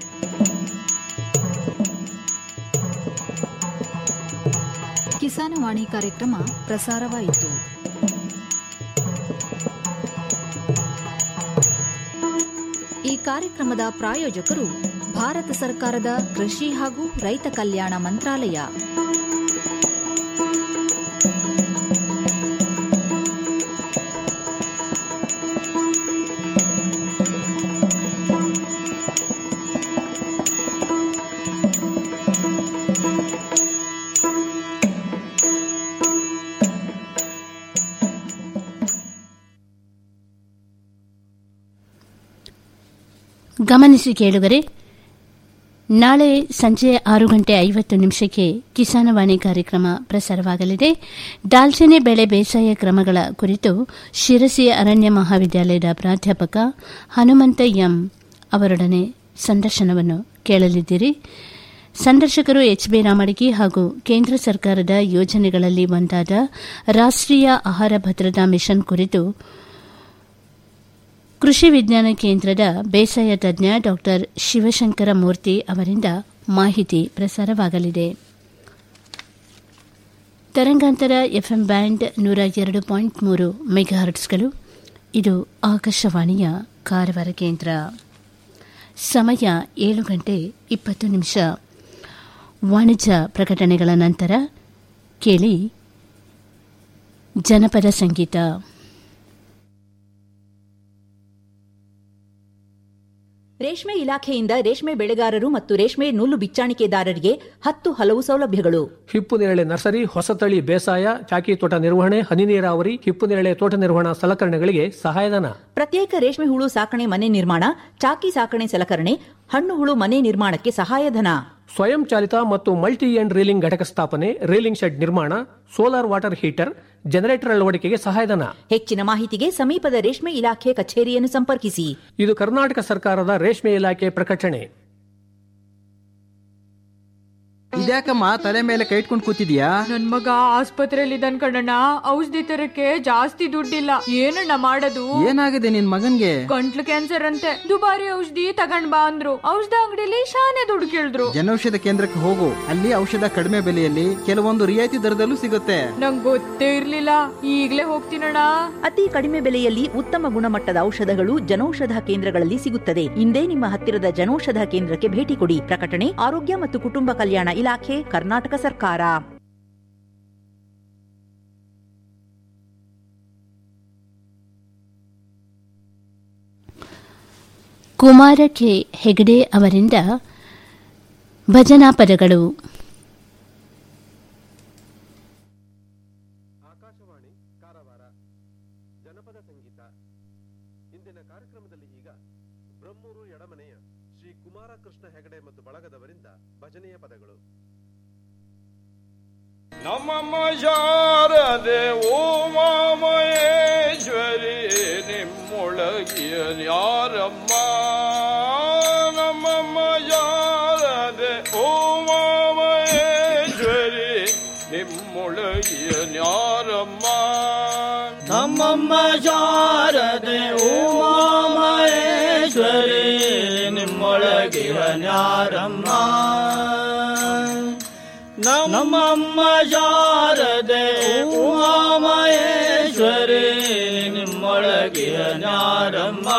ಕಿಸಾನವಾಣಿ ಕಾರ್ಯಕ್ರಮ ಪ್ರಸಾರವಾಯಿತು ಈ ಕಾರ್ಯಕ್ರಮದ ಪ್ರಾಯೋಜಕರು ಭಾರತ ಸರ್ಕಾರದ ಕೃಷಿ ಹಾಗೂ ರೈತ ಕಲ್ಯಾಣ ಮಂತ್ರಾಲಯ ಗಮನಿಸಿ ಕೇಳುಗರೆ ನಾಳೆ ಸಂಜೆ ಆರು ಗಂಟೆ ಐವತ್ತು ನಿಮಿಷಕ್ಕೆ ಕಿಸಾನವಾಣಿ ಕಾರ್ಯಕ್ರಮ ಪ್ರಸಾರವಾಗಲಿದೆ ದಾಲ್ಚಿನ್ನಿ ಬೆಳೆ ಬೇಸಾಯ ಕ್ರಮಗಳ ಕುರಿತು ಶಿರಸಿ ಅರಣ್ಯ ಮಹಾವಿದ್ಯಾಲಯದ ಪ್ರಾಧ್ಯಾಪಕ ಹನುಮಂತ ಎಂ ಅವರೊಡನೆ ಸಂದರ್ಶನವನ್ನು ಕೇಳಲಿದ್ದೀರಿ ಸಂದರ್ಶಕರು ಎಚ್ ಬಿ ರಾಮಡಿಗಿ ಹಾಗೂ ಕೇಂದ್ರ ಸರ್ಕಾರದ ಯೋಜನೆಗಳಲ್ಲಿ ಒಂದಾದ ರಾಷ್ಟೀಯ ಆಹಾರ ಭದ್ರತಾ ಮಿಷನ್ ಕುರಿತು ಕೃಷಿ ವಿಜ್ಞಾನ ಕೇಂದ್ರದ ಬೇಸಾಯ ತಜ್ಞ ಡಾ ಶಿವಶಂಕರ ಮೂರ್ತಿ ಅವರಿಂದ ಮಾಹಿತಿ ಪ್ರಸಾರವಾಗಲಿದೆ ತರಂಗಾಂತರ ಎಫ್ಎಂ ಬ್ಯಾಂಡ್ ನೂರ ಎರಡು ಪಾಯಿಂಟ್ ಮೂರು ಮೆಗಾಹರ್ಟ್ಸ್ಗಳು ಇದು ಆಕಾಶವಾಣಿಯ ಕಾರವಾರ ಕೇಂದ್ರ ಸಮಯ ಏಳು ಗಂಟೆ ಇಪ್ಪತ್ತು ನಿಮಿಷ ವಾಣಿಜ್ಯ ಪ್ರಕಟಣೆಗಳ ನಂತರ ಕೇಳಿ ಜನಪದ ಸಂಗೀತ ರೇಷ್ಮೆ ಇಲಾಖೆಯಿಂದ ರೇಷ್ಮೆ ಬೆಳೆಗಾರರು ಮತ್ತು ರೇಷ್ಮೆ ನೂಲು ಬಿಚ್ಚಾಣಿಕೆದಾರರಿಗೆ ಹತ್ತು ಹಲವು ಸೌಲಭ್ಯಗಳು ಹಿಪ್ಪು ನೇರಳೆ ನರ್ಸರಿ ಹೊಸತಳಿ ಬೇಸಾಯ ಚಾಕಿ ತೋಟ ನಿರ್ವಹಣೆ ಹನಿ ನೀರಾವರಿ ಹಿಪ್ಪು ನೇರಳೆ ತೋಟ ನಿರ್ವಹಣಾ ಸಲಕರಣೆಗಳಿಗೆ ಸಹಾಯಧನ ಪ್ರತ್ಯೇಕ ರೇಷ್ಮೆ ಹುಳು ಸಾಕಣೆ ಮನೆ ನಿರ್ಮಾಣ ಚಾಕಿ ಸಾಕಣೆ ಸಲಕರಣೆ ಹಣ್ಣು ಹುಳು ಮನೆ ನಿರ್ಮಾಣಕ್ಕೆ ಸಹಾಯಧನ ಸ್ವಯಂ ಚಾಲಿತ ಮತ್ತು ಮಲ್ಟಿ ಎಂಡ್ ರೀಲಿಂಗ್ ಘಟಕ ಸ್ಥಾಪನೆ ರೀಲಿಂಗ್ ಶೆಡ್ ನಿರ್ಮಾಣ ಸೋಲಾರ್ ವಾಟರ್ ಹೀಟರ್ ಜನರೇಟರ್ ಅಳವಡಿಕೆಗೆ ಸಹಾಯಧನ ಹೆಚ್ಚಿನ ಮಾಹಿತಿಗೆ ಸಮೀಪದ ರೇಷ್ಮೆ ಇಲಾಖೆ ಕಚೇರಿಯನ್ನು ಸಂಪರ್ಕಿಸಿ ಇದು ಕರ್ನಾಟಕ ಸರ್ಕಾರದ ರೇಷ್ಮೆ ಇಲಾಖೆ ಪ್ರಕಟಣೆ ಇದ್ಯಾಕಮ್ಮ ತಲೆ ಮೇಲೆ ಕೈ ಇಟ್ಕೊಂಡು ಕೂತಿದ್ಯಾ ನನ್ ಮಗ ಆಸ್ಪತ್ರೆಯಲ್ಲಿ ಇದ್ದಾನ್ ಕಣಣ್ಣ ಔಷಧಿ ತರಕ್ಕೆ ಜಾಸ್ತಿ ದುಡ್ಡಿಲ್ಲ ಏನಣ್ಣ ಮಾಡೋದು ಏನಾಗಿದೆ ನಿನ್ ಮಗನ್ಗೆ ಗಂಟ್ಲು ಕ್ಯಾನ್ಸರ್ ಅಂತೆ ದುಬಾರಿ ಔಷಧಿ ತಗೊಂಡ್ ಬಾ ಅಂದ್ರು ಔಷಧ ಅಂಗಡಿಲಿ ಶಾನೆ ದುಡ್ಡು ಕೇಳಿದ್ರು ಜನೌಷಧ ಕೇಂದ್ರಕ್ಕೆ ಹೋಗು ಅಲ್ಲಿ ಔಷಧ ಕಡಿಮೆ ಬೆಲೆಯಲ್ಲಿ ಕೆಲವೊಂದು ರಿಯಾಯಿತಿ ದರದಲ್ಲೂ ಸಿಗುತ್ತೆ ನಂಗ್ ಗೊತ್ತೇ ಇರ್ಲಿಲ್ಲ ಈಗ್ಲೇ ಹೋಗ್ತೀನಣ್ಣ ಅತಿ ಕಡಿಮೆ ಬೆಲೆಯಲ್ಲಿ ಉತ್ತಮ ಗುಣಮಟ್ಟದ ಔಷಧಗಳು ಜನೌಷಧ ಕೇಂದ್ರಗಳಲ್ಲಿ ಸಿಗುತ್ತದೆ ಇಂದೇ ನಿಮ್ಮ ಹತ್ತಿರದ ಜನೌಷಧ ಕೇಂದ್ರಕ್ಕೆ ಭೇಟಿ ಕೊಡಿ ಪ್ರಕಟಣೆ ಆರೋಗ್ಯ ಮತ್ತು ಕುಟುಂಬ ಕಲ್ಯಾಣ ಇಲಾಖೆ ಕರ್ನಾಟಕ ಸರ್ಕಾರ ಕುಮಾರ ಕೆ ಹೆಗಡೆ ಅವರಿಂದ ಭಜನಾ ಪದಗಳು ಜನಪದ ಸಂಗೀತ ಇಂದಿನ ಕಾರ್ಯಕ್ರಮದಲ್ಲಿ ಈಗ ಬ್ರಹ್ಮೂರು ಎಡಮನೆಯ ಶ್ರೀ ಕುಮಾರ ಕೃಷ್ಣ ಹೆಗಡೆ ಮತ್ತು ಬಳಗದವರಿಂದ ಭಜನೆಯ ಪದಗಳು ನಮ್ಮಮ್ಮ ಶಾರದೆ ಓಮಾಮಹೇಶ್ವರಿ ನಿಮ್ಮೊಳಗಿಯ ಯಾರಮ್ಮ ನಮ್ಮಮ್ಮ ಶಾರದೆ ಓಮಾಮಹೇಶ್ವರಿ ನಿಮ್ಮೊಳಗಿಯ ಯಾರಮ್ಮ ನಮ್ಮಮ್ಮ ಶಾರದೆ ಉಮಾಮಹೇಶ್ವರಿ ನಿಮ್ಮೊಳಗಿರ ನ್ಯಾರಮ್ಮ ನಮ್ಮಮ್ಮ ಶಾರದೆ ಉಮಾಮಹೇಶ್ವರಿ ನಿಮ್ಮೊಳಗಿರ ನ್ಯಾರಮ್ಮ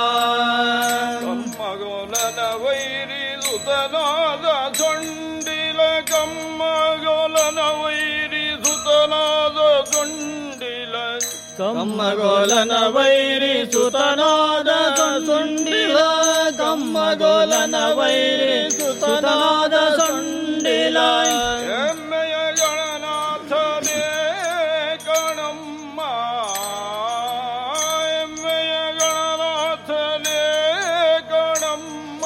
ಕಮ್ಮಗೋಲನ ವೈರಿ ಸುತನಾದ ಸೊಂಡಿಲ ಕಮ್ಮಗೋಲನ ವೈರಿ ಸುತನಾದ ಸೊಂಡಿಲ ಕಮ್ಮಗೋಲನ ವೈರಿ ಸುತನಾದ ಸುಂಡಿಲ ಕಮ್ಮಗೋಲನ ವೈರಿ ಸುತನಾದ ಸುಂಡಿಲ ಎಮ್ಮೆಯ ಗಣನಾಥನೇ ಕಣಮ್ಮ ಎಮ್ಮೆಯ ಗಣನಾಥನೇ ಕಣಮ್ಮ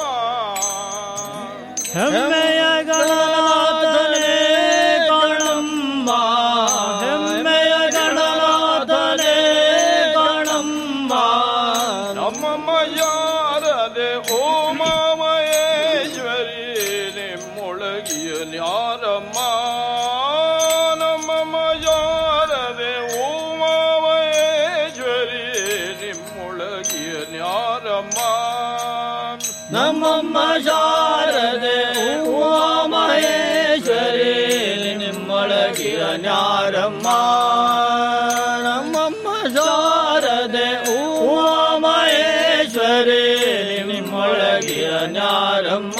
ಹೆಮ್ಮೆಯ ಗಣನಾಥನೇ ಕಣಮ್ಮ ಹೆಮ್ಮೆಯ ಗಣನಾಥನೇ ಕಣಮ್ಮ ನಮ್ಮಮ್ಮ ಯಾರದೆ ಓಮಾಮಹೇಶ್ವರಿ ನಿಮ್ಮೊಳಗಿಯ ನ್ಯಾರಮ್ಮ ನಮ್ಮಮ್ಮ ಯಾರದೆ ಓಮಾಮಹೇಶ್ವರಿ ನಿಮ್ಮೊಳಗಿಯ ನ್ಯಾರಮ್ಮ ನಮ್ಮಮ್ಮ ಶಾರದೆ ಉಮಾಮಹೇಶ್ವರಿ ನಿಮ್ಮೊಳಗಿರ ನ್ಯಾರಮ್ಮ ನಮ್ಮಮ್ಮ ಶಾರದೆ ಉಮಾಮಹೇಶ್ವರಿ ನಿಮ್ಮೊಳಗಿರ ನ್ಯಾರಮ್ಮ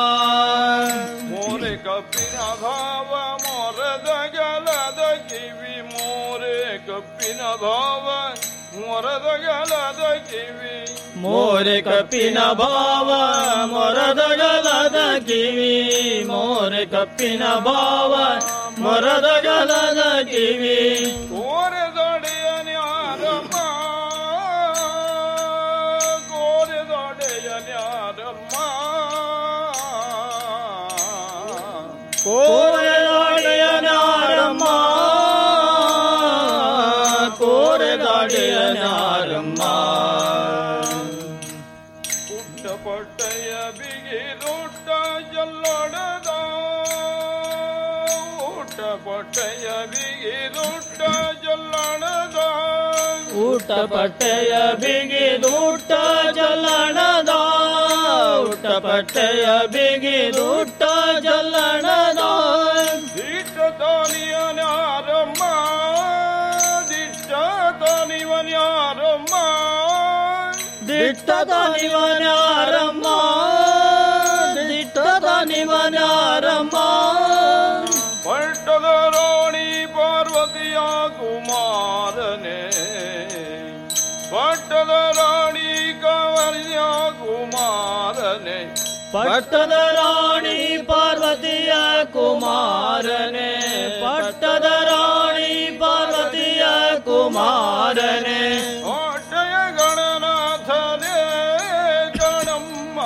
ಮೋರೆ ಕಪ್ಪಿನ ಭಾವ ಮೊರದ ಗಲದ ಕಿವಿ ಮೋರೆ ಕಪ್ಪಿನ ಭಾವ ಮೊರದ ಗಲದ ಕಿವಿ ಮೋರೆ ಕಪ್ಪಿನ ಭಾವ ಮೊರದ ಗಲದ ಕಿವಿ ಮೋರೆ ಕಪ್ಪಿನ ಭಾವ ಮೊರದ ಗಲದ ಕಿವಿ ಕೋರೆ ದೊಡೆಯ ನ್ಯಾರಮ್ಮ ಕೋರೆ ದೊಡೆಯ ನ್ಯಾರಮ್ಮ ಕೋರೆದಾಡೆಯನಾರಮ್ಮ ಕೋರೆದಾಡೆಯನಾರಮ್ಮ ಪುಟ್ಟಪಟ್ಟೆಯ ಬಿಗಿದುಟ್ಟ ಜಲ್ಲಡದ ಊಟಪಟ್ಟೆಯ ಬಿಗಿದುಟ್ಟ ಜಲ್ಲಡದ ಊಟ ಪಟ್ಟೆಯ ಬಿಗಿದೂಟ ಜಲ್ಲಣದ ಊಟ ಪಟ್ಟೆಯ ಬಿಗಿದೂಟ ಜಲ್ಲಣದ ದಿಟ್ಟ ತಾನಿಯನಾರಮ್ಮ ದಿಟ್ಟ ತಾನಿವನ್ಯಾರಮ್ಮ ದಿಟ್ಟದ ನಿವನಾರಮ್ಮ ದಿಟ್ಟದ ನಿವನಾರಮ್ಮ ಪಟ್ಟದ ರಾಣಿ ಪಾರ್ವತಿಯ ಕುಮಾರನೇ ಪಟ್ಟದ ರಾಣಿ ಕಾವಲಿಯ ಕುಮಾರನೇ ಪಟ್ಟದ ರಾಣಿ ಪಾರ್ವತಿಯ ಕುಮಾರನೇ ಪಟ್ಟದ ರಾಣಿ ಪಾರ್ವತಿಯ ಕುಮಾರನೇ ಹೊಟ್ಟೆಯ ಗಣನಾಥನೇ ಗಣಮ್ಮ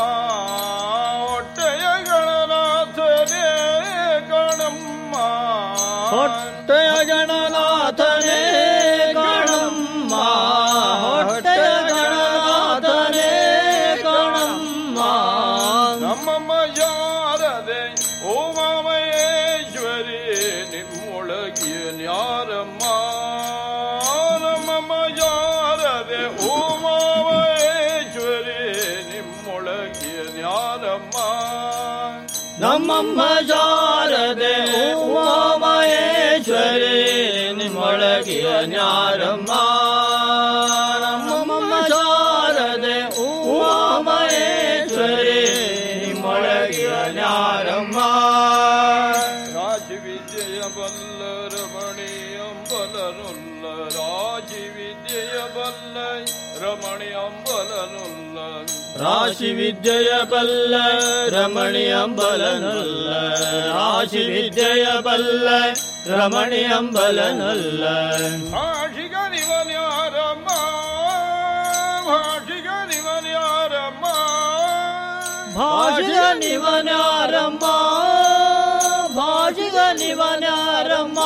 ಹೊಟ್ಟೆಯ ಗಣನಾಥನೇ ಗಣಮ್ಮ ಹೊಟ್ಟೆಯ ಗಣನಾಥನೇ ಗಣಮ್ಮ ಹೊಟ್ಟೆಯ ಗಣನಾಥನೇ ಗಣಮ್ಮ ನಮ್ಮಮ್ಮ ಯಾರದೆ ಓ ಮಾಮಯೇಶ್ವರಿ ನಿಮ್ಮೊಳಗಿಯ ನ್ಯಾರಮ್ಮ ನಮ್ಮಮ್ಮ ಯಾರದೆ ಓ ಮಾಮಯೇಶ್ವರಿ ನಿಮ್ಮೊಳಗಿಯ ನ್ಯಾರಮ್ಮ ನಮ್ಮಮ್ಮ ಶಾರದೆ ಉಮಾಮಹೇಶ್ವರಿ ನಿಮ್ಮೊಳಗಿಯ ನ್ಯಾರಮ್ಮ ನಮ್ಮಮ್ಮ ಶಾರದೆ ಉಮಾಮಹೇಶ್ವರಿ ನಿಮ್ಮೊಳಗಿಯ ನ್ಯಾರಮ್ಮ ರಾಜಿ ವಿಜಯ ಬಲ್ಲ ರಮಣಿ ಅಂಬಲನುಲ್ಲ ರಾಜಿ ವಿಜಯ ಬಲ್ಲ ರಮಣಿ ಅಂಬಲನುಲ್ಲ ರಾಶಿ ವಿದ್ಯೆಯ ಬಲ್ಲ ರಮಣಿ ಅಂಬಲನಲ್ಲ ರಾಶಿ ವಿದ್ಯೆಯ ಬಲ್ಲ ರಮಣಿ ಅಂಬಲನಲ್ಲ ಭಾಷಿಗ ನಿವನ್ಯಾರಮ್ಮ ಭಾಷಿಗ ನಿವನ್ಯಾರಮ್ಮ ಭಾಷಿಗ ನಿವನಾರಮ್ಮ ಭಾಷಿಗ ನಿವನಾರಮ್ಮ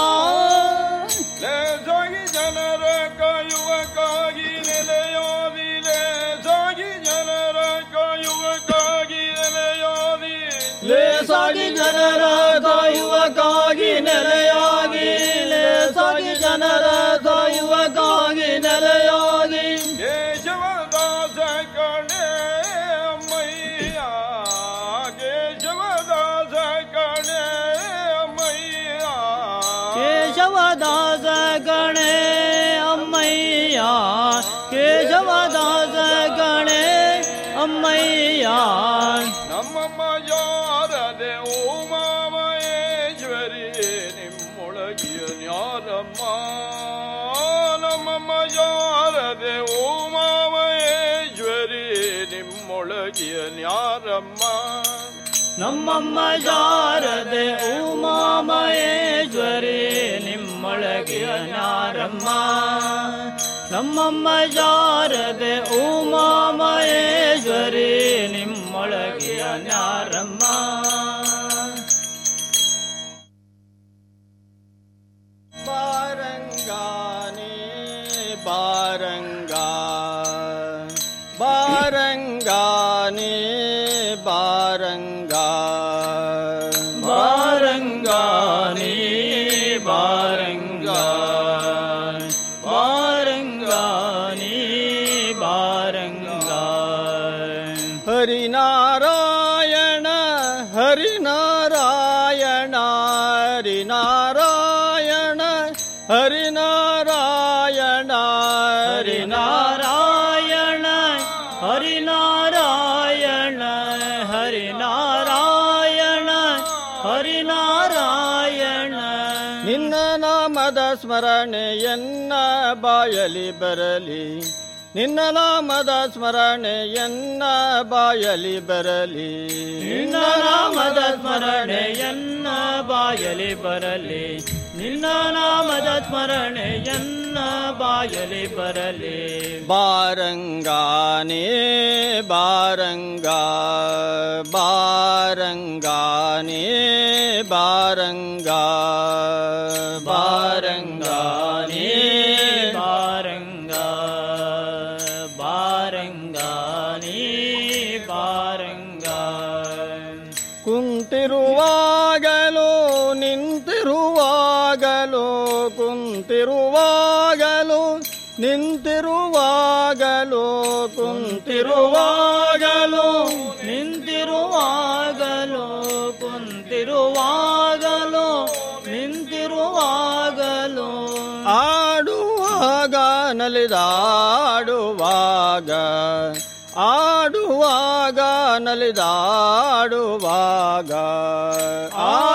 ಲೇಸಾಗಿ ಜನರ ಕಾಯುವಕ್ಕಾಗಿ ನೆಲೆಯೋದಿ ಲೇಸಾಗಿ ಜನರ ಕಾಯುವಕ್ಕಾಗಿ ನೆಲೆಯೋದಿ ಲೇಸಾಗಿ ಜನರ ಕಾಯುವಕ್ಕಾಗಿ ನೆಲೆಯಾಗಿ ಲೇಸಾಗಿ ಜನರ ಕಾಯುವಕ್ಕಾಗಿ ನೆಲೆಯಾಗಿ ಕೇಶವದಾಸ ಕಣೆ ಅಮ್ಮಯ್ಯ ಕೇಶವದಾಸ ಕಣೆ ಅಮ್ಮಯ್ಯ ಕೇಶವದಾಸ ಗಣೆ ಅಮ್ಮಯ್ಯ ಕೇಶವದಾಸ ಗಣೆ ಅಮ್ಮಯ್ಯ ನಮ್ಮಮ್ಮ ಯಾರದೆ ಓ ಮಾಮಯೇಶ್ವರಿ ನಿಮ್ಮೊಳಗಿಯ ನ್ಯಾರಮ್ಮ ನಮ್ಮಮ್ಮ ಯಾರದೆ ಓ ಮಾಮಯೇಶ್ವರಿ ನಿಮ್ಮೊಳಗಿಯ ನ್ಯಾರಮ್ಮ ನಮ್ಮಮ್ಮ ಶಾರದೆ ಉಮಾಮಹೇಶ್ವರಿ ನಿಮ್ಮೊಳಗಿಯ ನ್ಯಾರಮ್ಮ ನಮ್ಮಮ್ಮ ಶಾರದೆ ಉಮಾಮಹೇಶ್ವರಿ ನಿಮ್ಮೊಳಗಿಯ ನ್ಯಾರಮ್ಮ ಬಾರಂಗಾನೆ ಬಾರಂಗ ಬಾರಂಗಾನೆ ಬಾರಂಗ ಬಾರಂಗಾನೆ ಬಾರಂಗ ಬಾರಂಗಾನೆ ಬಾರಂಗ ಹರಿನಾರಾಯಣ ಹರಿನಾರಾಯಣ ಹರಿನಾರಾಯಣ ಹರಿನಾರಾಯಣ ಹರಿನಾರಾಯಣ ಹರಿನಾರಾಯಣ ಹರಿನಾರಾಯಣ ಹರಿನಾರಾಯಣ ನಿನ್ನ ನಾಮದ ಸ್ಮರಣೆಯನ್ನ ಬಾಯಲಿ ಬರಲಿ ನಿನ್ನ ನಾಮದ ಸ್ಮರಣೆಯನ್ನ ಬಾಯಲಿ ಬರಲಿ ನಿನ್ನ ನಾಮದ ಸ್ಮರಣೆಯನ್ನ ಬಾಯಲಿ ಬರಲಿ ನಿನ್ನ ನಾಮದ ಸ್ಮರಣೆಯನ್ನ ಬಾಯಲಿ ಬರಲಿ ಬಾರಂಗಾನೇ ಬಾರಂಗ ಬಾರಂಗಾನೇ ಬಾರ ನೀ ಬಾರಂಗ ಕುಂತಿರುವಾಗಲೋ ನಿಂತಿರುವಾಗಲೋ ಕುಂತಿರುವಾಗಲೋ ನಿಂತಿರುವಾಗಲೋ ಕುಂತಿರುವಾಗಲೋ ನಿಂತಿರುವಾಗಲೋ ಕುಂತಿರುವಾಗಲೋ ನಿಂತಿರುವಾಗಲೋ ಆಡುವಾಗ ನಲಿದಾಡುವಾಗ ಆಡುವಾಗ ನಲಿದಾಡುವಾಗ ಆ